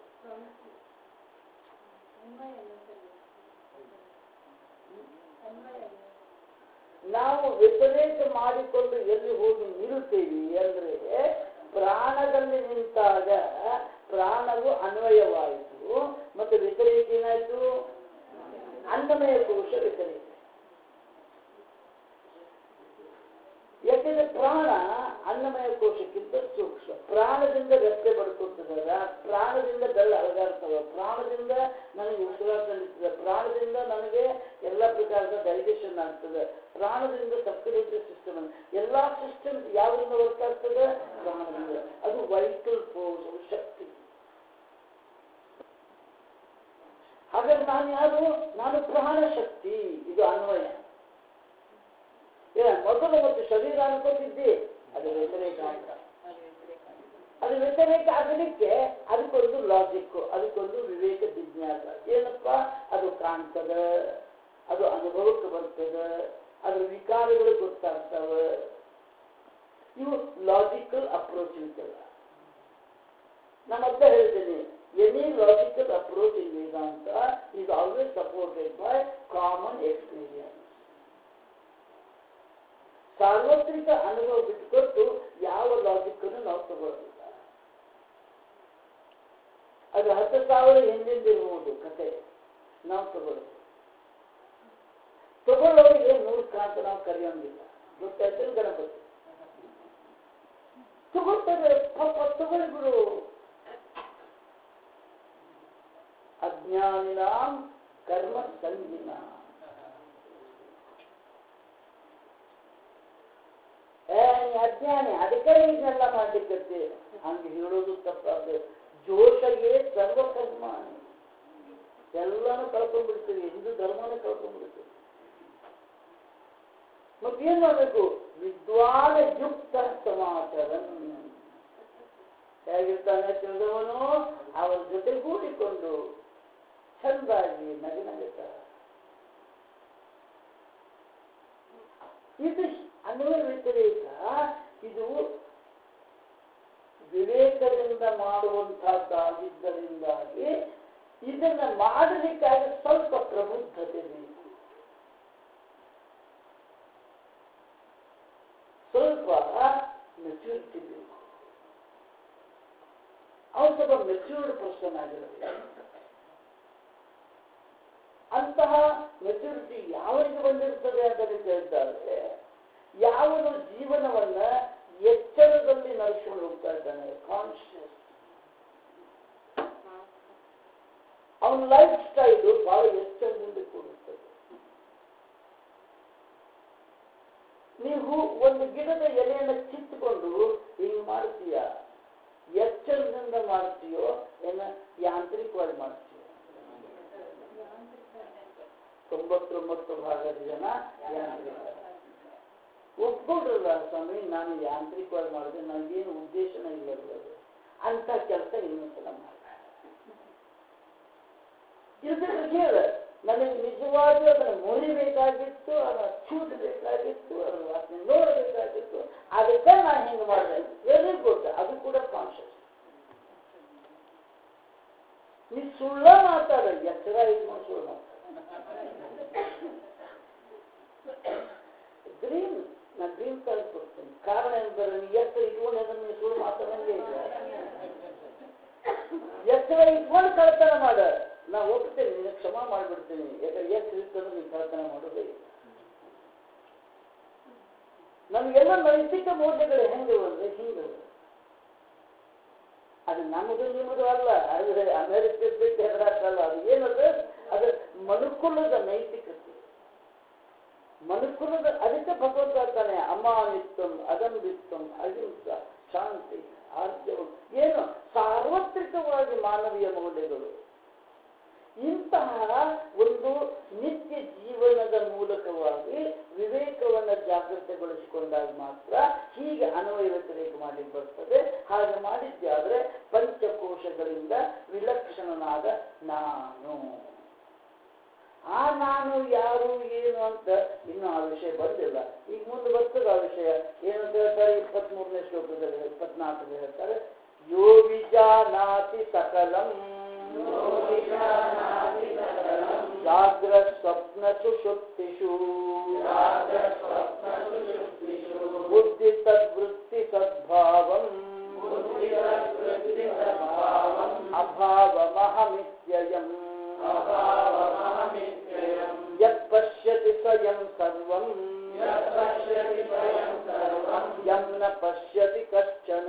ನಾವು ವ್ಯತಿರೇಕ ಮಾಡಿಕೊಂಡು ಎಲ್ಲಿ ಹೋಗಿ ನಿಲ್ತೇವಿ ಅಂದ್ರೆ ಪ್ರಾಣದಲ್ಲಿ ನಿಂತಾಗ ಪ್ರಾಣವು ಅನ್ವಯವಾಯಿತು ಮತ್ತೆ ವ್ಯತಿರೇಕ ಏನಾಯಿತು ಅನ್ನಮಯ ಪುರುಷ ವ್ಯತಿರೇಕ ಯಾಕೆಂದ್ರೆ ಪ್ರಾಣ ಅನ್ನಮಯ ಕೋಶಕ್ಕಿಂತ ಸೂಕ್ಷ್ಮ ಪ್ರಾಣದಿಂದ ರೆಕ್ಕೆ ಬಡ್ಕೊಳ್ತದಲ್ಲ ಪ್ರಾಣದಿಂದ ಬೆಲ್ಲ ಅಲಗಾಡ್ತವ ಪ್ರಾಣದಿಂದ ನನಗೆ ಉಸಿರಾಟ ನಡೀತದೆ ಪ್ರಾಣದಿಂದ ನನಗೆ ಎಲ್ಲ ಪ್ರಕಾರದ ಡೈಜೆಷನ್ ಆಗ್ತದೆ ಪ್ರಾಣದಿಂದ ಸರ್ಕ್ಯುಲೇಟರಿ ಸಿಸ್ಟಮ್ ಎಲ್ಲ ಸಿಸ್ಟಮ್ ಯಾವ್ದ್ರಿಂದ ವರ್ಕ್ ಆಗ್ತದೆ ಪ್ರಾಣದಿಂದ ಅದು ವೈಟಲ್ ಫೋರ್ಸ್ ಅದು ಶಕ್ತಿ ಹಾಗಾದ್ರೆ ನಾನು ಯಾರು ನಾನು ಪ್ರಾಣ ಶಕ್ತಿ ಇದು ಅನ್ವಯ ಏ, ಮೊದಲು ಮತ್ತು ಶರೀರ ಅನ್ಕೋತಿದ್ದಿ ಅದು ವ್ಯತಿರೇಕ ಅಂತ ಅದು ವ್ಯತಿರೇಕ ಆಗಲಿಕ್ಕೆ ಅದಕ್ಕೊಂದು ಲಾಜಿಕ್ ಅದಕ್ಕೊಂದು ವಿವೇಕ ಜಿಜ್ಞಾಸ ಏನಪ್ಪ ಅದು ಕಾಣ್ತದ ಅದು ಅನುಭವಕ್ಕೆ ಬರ್ತದ ಅದ್ರ ವಿಕಾರಗಳು ಗೊತ್ತಾಗ್ತವೆ ಇವು ಲಾಜಿಕಲ್ ಅಪ್ರೋಚ್ ಅಂತಲ್ಲ ನಾನು ಅರ್ಥ ಹೇಳ್ತೇನೆ any logical approach in Vedanta is always supported by common experience ಸಾರ್ವತ್ರಿಕ ಅನುಭವ ಬಿಟ್ಟುಕೊಟ್ಟು ಯಾವ ಲಾಜಿಕ್ ಅನ್ನು ನಾವು ತಗೊಳ್ಳೋದಿಲ್ಲ ಅದು ಹತ್ತು ಸಾವಿರ ಹಿಂದಿಂದ ಇರುವುದು ಕತೆ ನಾವು ತಗೊಳ್ಳೋದು ತಗೊಳ್ಳೋರಿಗೆ ಮೂರ್ಖ ಅಂತ ನಾವು ಕರೆಯೋಂಗಿಲ್ಲ ಗೊತ್ತಾಯ್ತು ಗಣಪತಿ ತಗೊಳ್ತಾ ಕೊಡ್ತಾರೆ ಪಾಪ ತಗೊಳ್ಳಿ ಬಿಡು ಅಜ್ಞಾನಿನಾಂ ಕರ್ಮ ಸಂಗಿನ ಏ ನೀ ಅಜ್ಞಾನಿ ಅದಕ್ಕೆ ಇದನ್ನೆಲ್ಲ ಮಾಡ್ಲಿಕ್ಕೆ ಹಂಗೆ ಹೇಳೋದು ತಪ್ಪಾಗ ಜೋಶಗೆ ಸರ್ವಕರ್ಮ ಎಲ್ಲಾನು ಕಳ್ಕೊಂಡ್ಬಿಡ್ತೀವಿ ಹಿಂದೂ ಧರ್ಮನೇ ಕಳ್ಕೊಂಡ್ಬಿಡ್ತೀವಿ ಮತ್ತೇನ್ ಮಾಡ್ಬೇಕು ವಿದ್ವಾನ ಯುಕ್ತ ಸಮಾಚಾರ ಹೇಗಿರ್ತಾನೆ ತಿಳಿದವನು ಅವರ ಜೊತೆಗೂಡಿಕೊಂಡು ಚಂದಾಗಿ ನಗನಗುತ್ತ ಇದು ಅನ್ವಯ ವ್ಯತಿರೇಕ ಇದು ವಿವೇಕದಿಂದ ಮಾಡುವಂತಹದ್ದಾಗಿದ್ದರಿಂದಾಗಿ ಇದನ್ನ ಮಾಡಲಿಕ್ಕಾಗಿ ಸ್ವಲ್ಪ ಪ್ರಬುದ್ಧತೆ ಬೇಕು ಸ್ವಲ್ಪ ಮೆಚುರಿಟಿ ಬೇಕು ಅವನು ಸ್ವಲ್ಪ ಮೆಚ್ಯೂರ್ಡ್ ಪರ್ಸನ್ ಆಗಿರಬೇಕು ಅಂತಹ ಮೆಚುರಿಟಿ ಯಾವನಿಗೆ ಬಂದಿರ್ತದೆ ಅಂತ ಕೇಳಿದ್ದಾರೆ ಯಾವನು ಜೀವನವನ್ನ ಎಚ್ಚರದಲ್ಲಿ ನಡೆಸ್ಕೊಂಡು ಹೋಗ್ತಾ ಇದ್ದಾನೆ ಕಾನ್ಶಿಯಸ್ ಅವನ ಲೈಫ್ ಸ್ಟೈಲು ಬಹಳ ಎಚ್ಚರದಿಂದ ಕೂಡುತ್ತದೆ ನೀವು ಒಂದು ಗಿಡದ ಎಲೆಯನ್ನು ಕಿತ್ತುಕೊಂಡು ಹಿಂಗ್ ಮಾಡ್ತೀಯ ಎಚ್ಚರದಿಂದ ಮಾಡ್ತೀಯೋ ಏನ ಯಾಂತ್ರಿಕವಾಗಿ ಮಾಡ್ತೀಯೋ ತೊಂಬತ್ತೊಂಬತ್ತು ಭಾಗದ ಜನ ಯಾಂತ್ರಿಕ ಒಪ್ಕೊಂಡ್ರಲ್ಲ ಸ್ವಾಮಿ ನಾನು ಯಾಂತ್ರಿಕವಾಗಿ ಮಾಡಿದೆ ನನಗೇನು ಉದ್ದೇಶನ ಇಲ್ಲದ ಅಂತ ಕೆಲಸ ಇನ್ನೊಂದ್ಸಲ ಮಾಡಿ ಇರ್ಬೇಕು ಹೇಳ ನನಗೆ ನಿಜವಾಗ್ಲೂ ಅದನ್ನು ಮುರಿಬೇಕಾಗಿತ್ತು ಅದನ್ನ ಚೂಟಬೇಕಾಗಿತ್ತು ಅದರ ವಾಸನೆ ನೋಡಬೇಕಾಗಿತ್ತು ಅದಕ್ಕೆ ನಾನು ಹಿಂಗೆ ಮಾಡಿದೆ ವೆರಿ ಗುಡ್ ಅದು ಕೂಡ ಕಾನ್ಶಿಯಸ್ ನೀ ಸುಳ್ಳ ಮಾತಾಡ ಎಚ್ಚರ ಇಟ್ಕೊಂಡು ಸುಳ್ಳು ಮಾತಾಡ ಗ್ರೀನ್ ನಾ ಗ್ರೀನ್ ಕಾರ್ಡ್ ಕೊಡ್ತೇನೆ ಕಾರಣ ಎಂದರೆ ನೀ ಎಚ್ಚರ ಇಟ್ಕೊಂಡು ಅದನ್ನು ನೀ ಸುಳ್ಳು ಮಾತಾಡಂಗೆ ಇಲ್ಲ ಎಚ್ಚರ ಇಟ್ಕೊಂಡು ಕಳ್ತನ ಮಾಡ ನಾ ಒಪ್ತೇನೆ ನಿನಗೆ ಕ್ಷಮ ಮಾಡಿಬಿಡ್ತೀನಿ ಯಾಕಂದ್ರೆ ಎಚ್ಚರ ಇರ್ತಂದ್ರೆ ನೀನು ಕಳ್ತನ ಮಾಡೋದೇ ಇಲ್ಲ ನಮಗೆಲ್ಲ ನೈತಿಕ ಮೌಲ್ಯಗಳು ಹೆಂಗೆ ಅಂದ್ರೆ ಹಿಂಗೆ ಅದು ನಮ್ಮದು ನಿಮ್ಮದು ಅಲ್ಲ ಅದು ಅಮೆರಿಕದ ಬಿಟ್ಟು ಹೆದರಾಕಲ್ಲ ಅದು ಏನದು ಅದು ಮನುಕುಲದ ನೈತಿಕತೆ ಮನುಕುಲದ ಅದಕ್ಕೆ ಭಗವಂತ ಹೇಳ್ತಾನೆ ಅಮಾನಿತ್ವಂ ಅದಂಬಿತ್ವಂ ಅಹಿಂಸ ಶಾಂತಿ ಆರ್ಜವಂ ಏನು ಸಾರ್ವತ್ರಿಕವಾಗಿ ಮಾನವೀಯ ಮೌಲ್ಯಗಳು ಇಂತಹ ಒಂದು ನಿತ್ಯ ಜೀವನದ ಮೂಲಕವಾಗಿ ವಿವೇಕವನ್ನು ಜಾಗೃತಗೊಳಿಸಿಕೊಂಡಾಗ ಮಾತ್ರ ಹೀಗೆ ಅನ್ವಯ ವ್ಯತಿರೇಕ ಮಾಡಲಿಕ್ಕೆ ಬರ್ತದೆ ಹಾಗೆ ಮಾಡಿದ್ದೆ ಆದರೆ ಪಂಚಕೋಶಗಳಿಂದ ವಿಲಕ್ಷಣನಾದ ನಾನು ಆ ನಾನು ಯಾರು ಏನು ಅಂತ ಇನ್ನು ಆ ವಿಷಯ ಬಂದಿಲ್ಲ ಈಗ ಮುಂದೆ ಬರ್ತದೆ ಆ ವಿಷಯ ಏನಂತ ಹೇಳ್ತಾರೆ ಇಪ್ಪತ್ಮೂರನೇ ಶ್ಲೋಕದಲ್ಲಿ ಇಪ್ಪತ್ನಾಲ್ಕರಲ್ಲಿ ಹೇಳ್ತಾರೆ ಯೋ ವಿಜಾನಾತಿ ಸಕಲಂ ಜಾಗ್ರತ್ ಸ್ವಪ್ನ ಸುಷುಪ್ತಿಷು ಬುದ್ಧಿ ತದ್ವೃತ್ತಿ ಸದ್ಭಾವಂ ಅಭಾವಮಹಮಿತ್ಯಯಂ ಯತ್ ಪಶ್ಯತಿ ಸ್ವಯಂ ಸರ್ವಂ ಯಂ ನ ಪಶ್ಯತಿ ಕಶ್ಚನ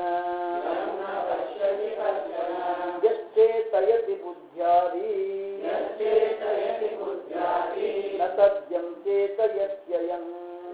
ಯಶ್ಚೇತಯತಿ ಬುದ್ಧ್ಯಾದಿ ನ ತದ್ಯಂ ಚೇತಯತ್ಯಯಂ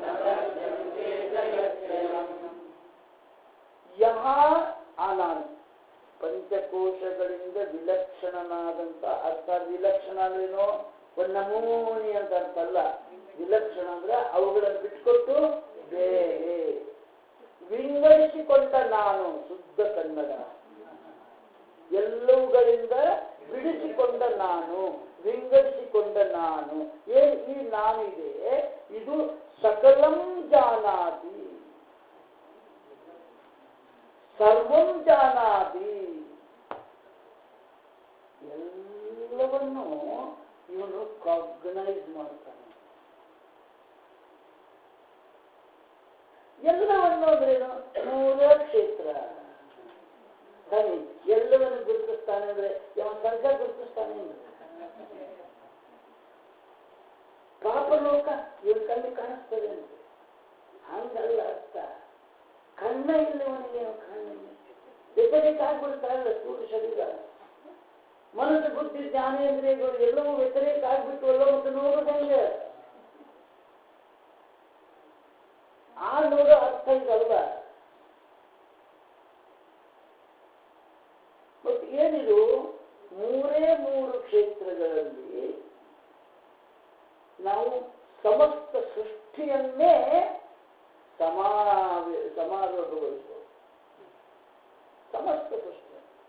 ಯಹ ಆನಾನ್ ಪಂಚಕೋಶಗಳಿಂದ ವಿಲಕ್ಷಣನಾದಂತ ಅರ್ಥ ವಿಲಕ್ಷಣ ಅಂದ್ರೇನು ಒಂದು ನಮೂನಿ ಅಂತ ಅರ್ಥ ಅಲ್ಲ ವಿಲಕ್ಷಣ ಅಂದ್ರೆ ಅವುಗಳನ್ನು ಬಿಟ್ಕೊಟ್ಟು ಬೇರೆ ವಿಂಗಡಿಸಿಕೊಂಡ ನಾನು ಶುದ್ಧ ಕನ್ನಡ ಎಲ್ಲವುಗಳಿಂದ ಬಿಡಿಸಿಕೊಂಡ ನಾನು ವಿಂಗಡಿಸಿಕೊಂಡ ನಾನು ಏನ್ ಈ ನಾನಿದೆ ಇದು ಸಕಲಂ ಜಾನಾತಿ ಸರ್ವಂ ಜಾನಾತಿ ಎಲ್ಲವನ್ನು ಇವನು ಕಾಗ್ನೈಸ್ ಮಾಡ್ತಾನೆ ಎಲ್ಲವನ್ನು ಅಂದ್ರೇನು ಮೂಲ ಕ್ಷೇತ್ರ ಸರಿ ಎಲ್ಲವನ್ನು ಗುರುತಿಸ್ತಾನೆ ಅಂದ್ರೆ ಯಾವ ಸರ್ಗ ಗುರುತಿಸ್ತಾನೆ ಅಂದ್ರೆ ಪಾಪಲೋಕ ಇವನ್ ಕಣ್ಣು ಕಾಣಿಸ್ತದೆ ಅಂದ್ರೆ ಹಂಗಲ್ಲ ಅರ್ಥ ಕಣ್ಣ ಇಲ್ಲವನಿಗೆ ಕಣ್ಣು ವ್ಯತಿರೇಕ ಆಗ್ಬಿಡ್ತಾ ಇಲ್ಲ ಸ್ಥೂಲ ಶರೀರ ಮನಸ್ಸು ಬುದ್ಧಿ ಜ್ಞಾನೇಂದ್ರಿಯಗಳು ಎಲ್ಲವೂ ವ್ಯತಿರೇಕ ಆಗ್ಬಿಟ್ಟು ಅಲ್ಲ ಮತ್ತು ನೋಡೋದಂಗೆ ಆ ನೋಡೋ ಅರ್ಥ ಇದಲ್ಲ ಮತ್ತು ಏನಿದು ಮೂರೇ ಮೂರು ಕ್ಷೇತ್ರಗಳಲ್ಲಿ ನಾವು ಸಮಸ್ತ ಸೃಷ್ಟಿಯನ್ನೇ ಸಮಾವ ಸಮಾರೋಪಗೊಳಿಸುವುದು ಸಮಸ್ತ ಸೃಷ್ಟಿ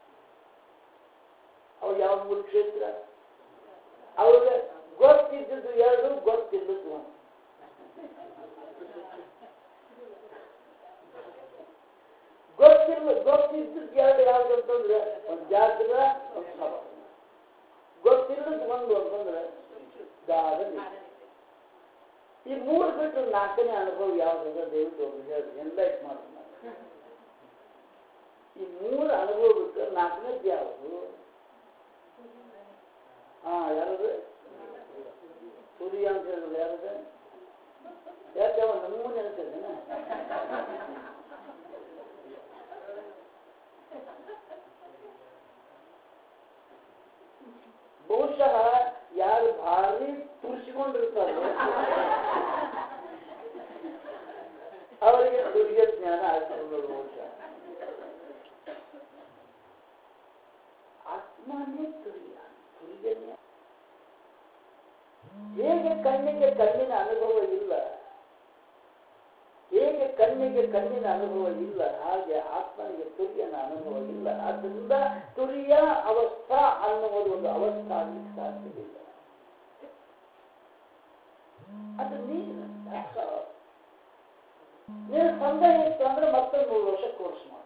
ಅವು ಯಾವ ಮೂರು ಕ್ಷೇತ್ರ ಅವ್ರಿಗೆ ಗೊತ್ತಿದ್ದದ್ದು ಎರಡು ಗೊತ್ತಿಲ್ಲದ್ದು ಒಂದು ಗೊತ್ತಿಲ್ಲ ಗೊತ್ತಿದ್ದದ್ದು ಎರಡು ಯಾವ್ದು ಅಂತಂದ್ರೆ ಒಂದು ಜಾಗ್ರ ಒಂದು ಸ್ವಪ್ನ ಗೊತ್ತಿಲ್ಲದ್ದು ಒಂದು ಅಂತಂದ್ರೆ ಗಾಢ ನಿದ್ರೆ. ಈ ಮೂರು ಬಿಟ್ಟು ನಾಲ್ಕನೇ ಅನುಭವ ಯಾವ್ದು ದಯವಿಟ್ಟು ಒಬ್ರು ಹೇಳಿ ಎನ್ಲೈಟ್ ಮಾಡೋದು ನಾನು. ಈ ಮೂರು ಅನುಭವ ಬಿಟ್ಟು ನಾಲ್ಕನೇದು ಯಾವುದು ಹಾ ಯಾರದು ಸೂರ್ಯ ಅಂತ ಹೇಳಿದ್ರು ಯಾರದು ಯಾಕೆ ಅವ ನಮೂನೆ ಅನ್ಸಿದ್ದೇನ ಬಹುಶಃ ಯಾರು ಭಾರಿ ತುರ್ಸಿಕೊಂಡಿರ್ತಾರೆ ಅವರಿಗೆ ಸೂರ್ಯ ಜ್ಞಾನ ಆಗ್ತದೆ ಬಹುಶಃ ಆತ್ಮನೇ ತುರ್ಯ ತುರ್ಯನೇ ಹೇಗೆ ಕಣ್ಣಿಗೆ ಕಣ್ಣಿನ ಅನುಭವ ಇಲ್ಲ ಹೇಗೆ ಕಣ್ಣಿಗೆ ಕಣ್ಣಿನ ಅನುಭವ ಇಲ್ಲ ಹಾಗೆ ಆತ್ಮನಿಗೆ ತುರ್ಯನ ಅನುಭವ ಇಲ್ಲ ಆದ್ದರಿಂದ ತುರಿಯ ಅವಸ್ಥಾ ಅನ್ನುವುದು ಒಂದು ಅವಸ್ಥಾ ಆಗ್ಲಿಕ್ಕೆ ಸಾಧ್ಯವಿಲ್ಲ ಅದು ನೀನು that's all. ನೀನು ಸಂದೇಹ ಇತ್ತು ಅಂದ್ರೆ ಮತ್ತೊಂದು ಮೂರು ವರ್ಷ ಕೋರ್ಸ್ ಮಾಡು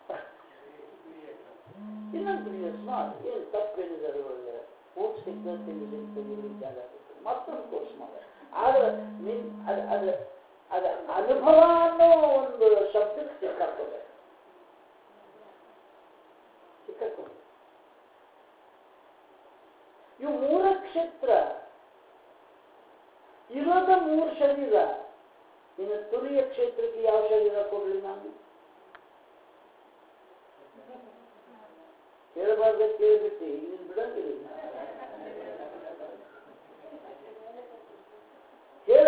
ಇನ್ನೊಂದು ಇಯರ್ಸ್ ಮಾಡು ಏನು ತಪ್ಪೇನಿದೆ ಅದರೊಳಗೆ ಊಟ ಸಿಗ್ತದೆ ತಿಂಡಿ ಸಿಗ್ತದೆ ಇಲ್ಲಿ ಜಾಗ ಸಿಗ್ತದೆ ಮತ್ತೊಂದು ಕೋರ್ಸ್ ಮಾಡು ಆದ್ರೆ ನೀನ್ ಅದು ಅದು ಅದು ಅನುಭವ ಅನ್ನೋ ಒಂದು ಶಬ್ದಕ್ಕೆ ಸಿಕ್ಕಾಕೋದೆ ಸಿಕ್ಕಾಕೋದೆ ಇವು ಮೂರ ಕ್ಷೇತ್ರ ಇರೋದ ಮೂರು ಶರೀರ ಇನ್ನು ತುರಿಯ ಕ್ಷೇತ್ರಕ್ಕೆ ಯಾವ ಶರೀರ ಕೊಡ್ಲಿ ನಾನು ಕೇಳಬಾರ್ದ ಕೇಳಿಬಿಟ್ಟು ಇಲ್ಲಿ ಬಿಡಂಗಿಲ್ಲ ಹೇಳ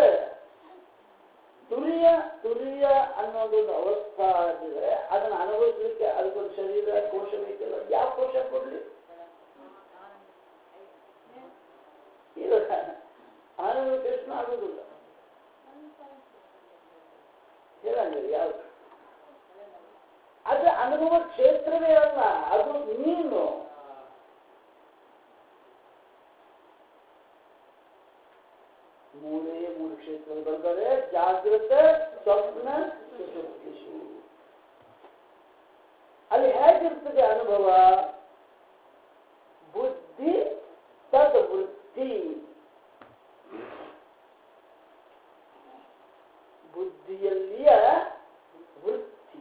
ತುರಿಯ ತುರಿಯ ಅನ್ನೋದೊಂದು ಅವಸ್ಥಾ ಆಗಿದ್ರೆ ಅದನ್ನ ಅನುಭವಿಸ್ಲಿಕ್ಕೆ ಅದಕ್ಕೊಂದು ಶರೀರ ಕೋಶ ಬೇಕಿಲ್ಲ ಯಾವ ಕೋಶ ಕೊಡ್ಲಿ ಇಲ್ಲ ಅನುಭವಿಕೇಶನ ಆಗುದಿಲ್ಲ ಹೇಳಂಗಿಲ್ಲ ಯಾವುದು ಅದು ಅನುಭವ ಕ್ಷೇತ್ರವೇ ಅಲ್ಲ ಅದು ನೀನು ಮೂರೇ ಮೂರು ಕ್ಷೇತ್ರಗಳು ಬರ್ತವೆ ಜಾಗೃತ ಸ್ವಪ್ನ ಸುಷುಪ್ತಿಷು ಅಲ್ಲಿ ಹೇಗಿರ್ತದೆ ಅನುಭವ ಬುದ್ಧಿ ತದ್ವೃತ್ತಿ ಬುದ್ಧಿಯಲ್ಲಿಯ ವೃತ್ತಿ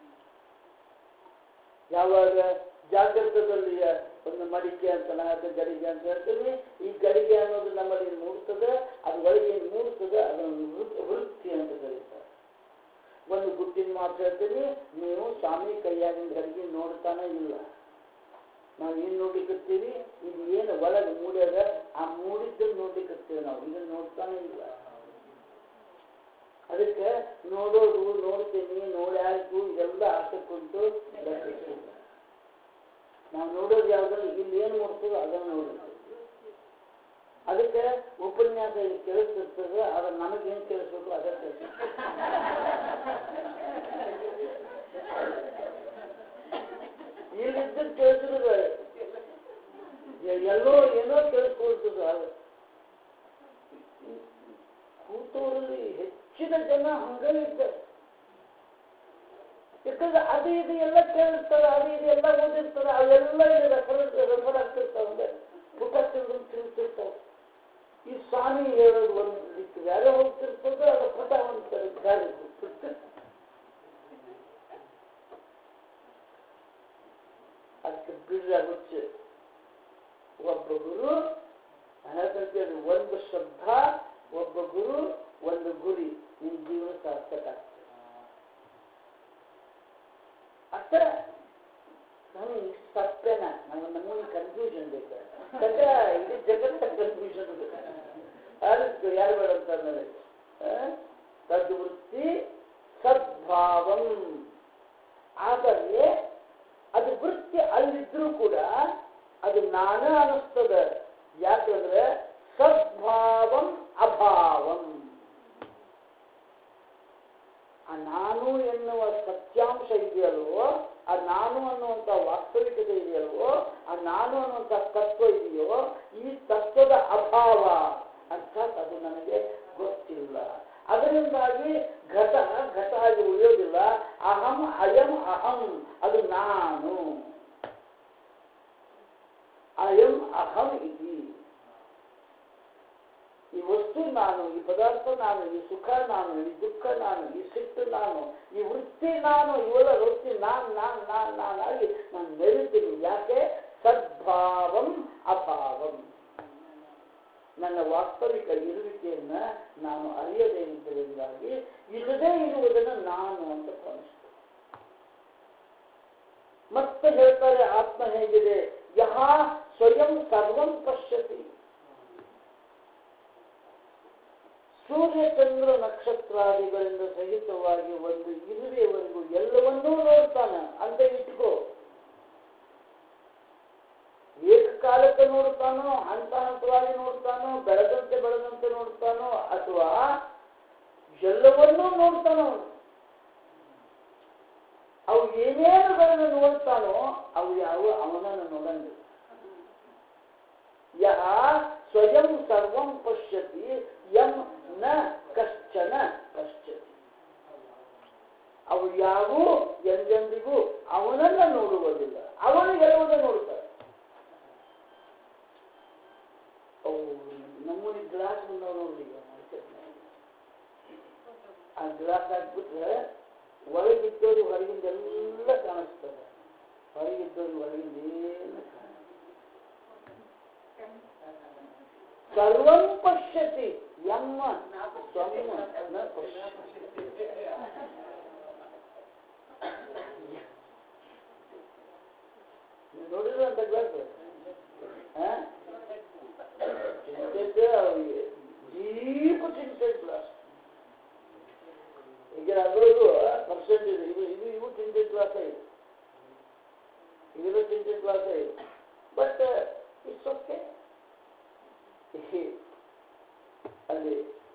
ಯಾವಾಗ ಜಾಗೃತದಲ್ಲಿಯ ಒಂದು ಮಡಿಕೆ ಅಂತ ನಾಲ್ಕು ಗಡಿಗೆ ಅಂತ ಹೇಳ್ತೀವಿ ಈ ಗಡಿಗೆ ಅನ್ನೋದು ನಮ್ಮಲ್ಲಿ ಮೂಡ್ತದೆ ಅದು ಒಳಗೆ ಏನು ಮೂಡ್ತದೆ ಅದನ್ನು ವೃತ್- ವೃತ್ತಿ ಅಂತ ಕರೀತಾರೆ ಒಂದು ಗುಟ್ಟಿನ ಮಾತು ಹೇಳ್ತೀನಿ ನೀವು ಸ್ವಾಮಿ ಕೈಯಾಗಿನ ಗಡಿಗೆ ನೋಡ್ತಾನೆ ಇಲ್ಲ ನಾವು ಏನ್ ನೋಡ್ಲಿಕ್ಕತ್ತೀವಿ ಇದು ಏನು ಒಳಗೆ ಮೂಡ್ಯಾಗ ಆ ಮೂಡಿದ್ದನ್ನು ನೋಡ್ಲಿಕ್ಕತ್ತೀವಿ ನಾವು ಇದನ್ನ ನೋಡ್ತಾನೆ ಇಲ್ಲ ಅದಕ್ಕೆ ನೋಡೋದು ನೋಡ್ತೀನಿ ನೋಡ್ಯಾಯ್ತು ಇದೆಲ್ಲ ಆಸಕ್ಕೊಂಟು ಲೆಕ್ಕಿಸಿಲ್ಲ ನಾವು ನೋಡೋದು ಯಾವ್ದು ಇಲ್ಲಿ ಏನು ನೋಡ್ತೀವೋ ಅದನ್ನು ನೋಡುತ್ತೆ ಅದಕ್ಕೆ ಉಪನ್ಯಾಸ ಇಲ್ಲಿ ಕೇಳಿಸ್ತಿರ್ತದೆ ಆದ್ರೆ ನಮಗೇನು ಕೇಳಿಸ್ಬೇಕು ಅದೇ ಕೇಳಿಸ್ ಇಲ್ಲಿದ್ದು ಕೇಳಿಸಿದ್ರೆ ಎಲ್ಲೋ ಏನೋ ಕೇಳಿಸ್ಕೊಳ್ತದೆ ಅದು ಕೂತವರಲ್ಲಿ ಹೆಚ್ಚಿನ ಜನ ಹಂಗೆ ಇದ್ದಾರೆ ಯಾಕಂದ್ರೆ ಅದು ಇದು ಎಲ್ಲ ಕೇಳಿರ್ತಾರೆ ಅದು ಇದು ಎಲ್ಲ ಓದಿರ್ತಾರೆ ಅವೆಲ್ಲ ಇದು ರೆಫರ್ ರೆಫರ್ ಆಗ್ತಿರ್ತಾವೆ ಪುಟ ತಿಂದು ತಿಳ್ತಿರ್ತಾವೆ ಈ ಸ್ವಾಮಿ ಹೇಳೋದು ಒಂದು ದಿಕ್ಕು ಬೇರೆ ಹೋಗ್ತಿರ್ತದೆ ಅದು ಪುಟ ಒಂದು ಕಡೆ ಬೇರೆ ಹೋಗ್ತಿರ್ತದೆ ಅದಕ್ಕೆ ಬಿಡ್ರ ಹುಚ್ಚು ಒಬ್ಬ ಗುರು ಹೇಳ್ತಂತೇಳಿ ಒಂದು ಶ್ರದ್ಧಾ ಒಬ್ಬ ಗುರು ಒಂದು ಗುರಿ ನಿನ್ನ ಜೀವನ ಸಾರ್ಥಕ ಆಗ್ತದೆ ಅಷ್ಟೇ ನಮೂನಿ ಕನ್ಫ್ಯೂಷನ್ ಬೇಕು ತಕ್ಕ ಇಡೀ ಜಗತ್ತ ಕನ್ಫ್ಯೂಷನ್ ಅದಕ್ಕೆ ಯಾರು ಬೇಡ ಅಂತ ಅಂದ್ಮೇಲೆ ತದ್ವೃತ್ತಿ ಸದ್ಭಾವಂ ಆದರೆ ಅದು ವೃತ್ತಿ ಅಲ್ಲಿದ್ರೂ ಕೂಡ ಅದು ನಾನ ಅನಿಸ್ತದ ಯಾಕಂದ್ರೆ ಸದ್ಭಾವಂ ಅಭಾವಂ ಆ ನಾನು ಎನ್ನುವ ಸತ್ಯಾಂಶ ಇದೆಯಲ್ವೋ ಆ ನಾನು ಅನ್ನುವಂಥ ವಾಸ್ತವಿಕತೆ ಇದೆಯಲ್ವೋ ಆ ನಾನು ಅನ್ನುವಂಥ ತತ್ವ ಇದೆಯೋ ಈ ತತ್ವದ ಅಭಾವ ಅರ್ಥಾತ್ ಅದು ನನಗೆ ಗೊತ್ತಿಲ್ಲ ಅದರಿಂದಾಗಿ ಘಟ ಘಟ ಆಗಿ ಉಳಿಯೋದಿಲ್ಲ ಅಹಂ ಅಯಂ ಅಹಂ ಅದು ನಾನು ಅಯಂ ಅಹಂ ಇತಿ ಈ ವಸ್ತು ನಾನು ಈ ಪದಾರ್ಥ ನಾನು ಈ ಸುಖ ನಾನು ಈ ದುಃಖ ನಾನು ಈ ಸಿಟ್ಟು ನಾನು ಈ ವೃತ್ತಿ ನಾನು ಇವೆಲ್ಲ ವೃತ್ತಿ ನಾನು ನಾನು ನಾನು ನಾನಾಗಿ ನಾನು ಮೆರಿತೀನಿ ಯಾಕೆ ಸದ್ಭಾವಂ ಅಭಾವಂ ನನ್ನ ವಾಸ್ತವಿಕ ಇರುವಿಕೆಯನ್ನ ನಾನು ಅರಿಯದೇ ಇದ್ದರಿಂದಾಗಿ ಇಲ್ಲದೇ ಇರುವುದನ್ನು ನಾನು ಅಂತ ಭಾವಿಸ್ತೇನೆ ಮತ್ತೆ ಹೇಳ್ತಾರೆ ಆತ್ಮ ಹೇಗಿದೆ ಯಹ ಸ್ವಯಂ ಸರ್ವಂ ಪಶ್ಯತಿ ಸೂರ್ಯ ಚಂದ್ರ ನಕ್ಷತ್ರಾದಿಗಳಿಂದ ಸಹಿತವಾಗಿ ಒಂದು ಇರುವೆವರೆಗೂ ಎಲ್ಲವನ್ನೂ ನೋಡ್ತಾನೆ ಅಂತ ಇಟ್ಕೋ ಏಕಕಾಲಕ್ಕೆ ನೋಡ್ತಾನೋ ಹಂತ ಹಂತವಾಗಿ ನೋಡ್ತಾನೋ ಬೆಳೆದಂತೆ ಬೆಳೆದಂತೆ ನೋಡ್ತಾನೋ ಅಥವಾ ಎಲ್ಲವನ್ನೂ ನೋಡ್ತಾನೋ ಅವು ಏನೇನುಗಳನ್ನು ನೋಡ್ತಾನೋ ಅವು ಯಾವ ಅವನನ್ನು ನೋಡಂಗಿಲ್ಲ ಯಹ ಸ್ವಯಂ ಸರ್ವಂ ಪಶ್ಯತಿ ಯಂ ನ ಕಶ್ಚನ ಪಶ್ಯತಿ ಅವು ಯಾವೂ ಎಂದೆಂದಿಗೂ ಅವನನ್ನ ನೋಡುವುದಿಲ್ಲ ಅವನು ಎಲ್ಲವನ್ನ ನೋಡ್ತಾರೆ ಅವು ನಮ್ಮೂರಿ ಗ್ಲಾಸ್ ಬಂದವ ನೋಡ್ರಿ ಈಗ market ನಾಗ. ಆ ಗ್ಲಾಸ್ ಹಾಕ್ಬಿಟ್ರೆ ಒಳಗಿದ್ದವ್ರಿಗೆ ಹೊರಗಿಂದ ಎಲ್ಲ ಕಾಣಿಸ್ತದೆ ಹೊರಗಿದ್ದವ್ರಿಗೆ ಹೊರಗಿಂದ ಏನು ಕಾಣಿಸ್ತದೆ ಸರ್ವಂ ಪಶ್ಯತಿ ಯಮ್ಮ ಸ್ವಮ್ಮ ನ ಪಶ್ಯತಿ ನೀವು ನೋಡಿದ್ರೆ ಅಂತ glass tinted deep tinted glass ಈಗ ಅದರದ್ದು ಪರ್ಸೆಂಟೇಜ್ ಇದು ಇದು ಇವು ಚಿಂತೆಡ್ ಗ್ಲಾಸ್ ಇದೆ ಇವೆಲ್ಲ ಚಿಂತೆಡ್ ಗ್ಲಾಸ್ ಇದೆ ಬಟ್ ಇಟ್ಸ್ ಓಕೆ ಅಲ್ಲಿ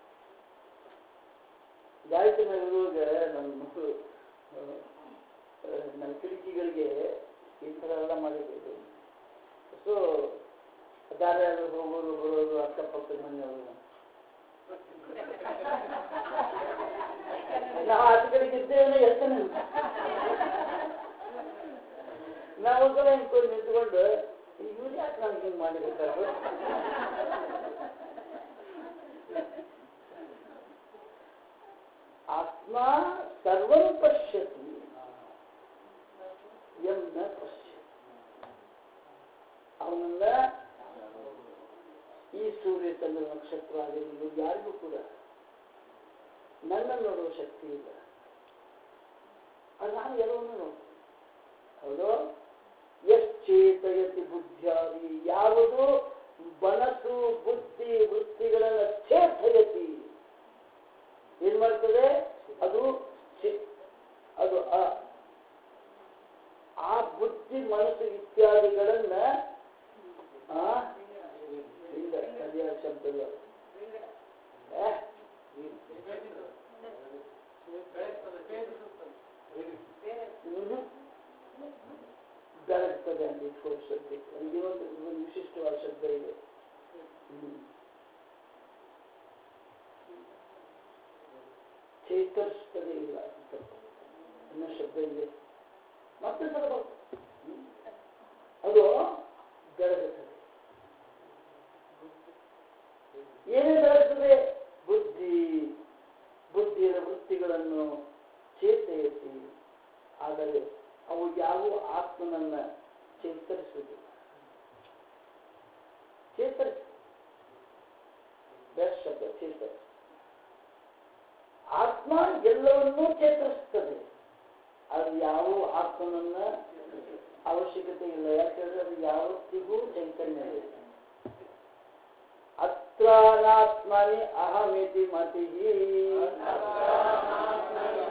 ಗಾಯತ್ರಿ ನಗರದೊಳಗೆ ನಮ್ಮ ಮಕ್ಕಳು ನಮ್ಮ ಕಿಟಕಿಗಳಿಗೆ ಈ ಥರ ಎಲ್ಲ ಮಾಡಿದ್ದೀವಿ ಸೊ ದಾರಿಯಾಗ ಹೋಗೋದು ಬರೋದು ಅಕ್ಕಪಕ್ಕದ ಮನೆಯವರು ನಾವು ಆಚೆ ಕಡೆಗೆ ಇದ್ದೇವೆ ಎಷ್ಟು ನಾವು ಒಂದ್ಸಲ ಹಿಂದ್ಕೊಂಡು ನಿಂತ್ಕೊಂಡು ಇವ್ರು ಯಾಕೆ ನಮ್ಗೆ ಹಿಂಗೆ ಮಾಡಿರ್ತಾರೆ ಆತ್ಮ ಸರ್ವಂ ಪಶ್ಯತಿ ಎಂ ನ ಪಶ್ಯತಿ ಅವನನ್ನ ಈ ಸೂರ್ಯ ಚಂದ್ರ ನಕ್ಷತ್ರ ಆಗಿರಲಿ ಯಾರಿಗೂ ಕೂಡ ನನ್ನ ನೋಡುವ ಶಕ್ತಿ ಇಲ್ಲ ಅದು ನಾನು ಎಲ್ಲವನ್ನೂ ನೋಡ್ತೀನಿ ಹೌದು ಎಶ್ಚೇತಯತಿ ಬುದ್ಧಿಯಾದಿ ಯಾವುದು ಮನಸ್ಸು ಬುದ್ಧಿ ವೃತ್ತಿಗಳನ್ನು ಚೇತಯತಿ ಏನ್ ಮಾಡ್ತದೆ ಅದು ಚೆ- ಅದು ಆ- ಆ ಬುದ್ಧಿ ಮನಸ್ಸು ಇತ್ಯಾದಿಗಳನ್ನ ಆ ಇಲ್ಲ ಸರಿಯಾದ ಶಬ್ದ ಇಲ್ಲ. ಏ? ಹ್ಮ್. ಬೆಳಗ್ತದೆ ಅಂತ ಇಟ್ಕೊಳ್ಳೋ ಶಬ್ದ ಅಲ್ಲಿ ಒಂದು ಒಂದು ವಿಶಿಷ್ಟವಾದ ಶಬ್ದ ಇದೆ ಹ್ಮ್. ಚೇತರಿಸ್ತದೆ ಇಲ್ಲ ಅಂತ ಅನ್ನೋ ಶಬ್ದ ಇದೆ ಮತ್ತೆ ಸಲ ಬರ್ತದೆ. ಹ್ಮ್. ಅದು ಬೆಳಗುತ್ತದೆ ಏನೇ ಬೆಳಗ್ತದೆ ಬುದ್ಧಿ ಬುದ್ಧಿಯ ವೃತ್ತಿಗಳನ್ನು ಚೇತರಿಸಿ ಆದರೆ ಅವು ಯಾವ ಆತ್ಮನನ್ನ ಚೇತರಿಸುವುದಿಲ್ಲ ಚೇತರಿಸಿ ಬೆಸ್ಟ್ ಶಬ್ದ ಚೇತರಿಸಿ ಆತ್ಮ ಎಲ್ಲವನ್ನೂ ಚೇತರಿಸ್ತದೆ ಅದು ಯಾವ ಆತ್ಮನನ್ನ ಅವಶ್ಯಕತೆ ಇಲ್ಲ ಯಾಕಂದ್ರೆ ಅದು ಯಾವತ್ತಿಗೂ ಚೈತನ್ಯ ಇದೆ ಅತ್ರಾನಾತ್ಮನಿ ಅಹಮಿತಿ ಮತಿ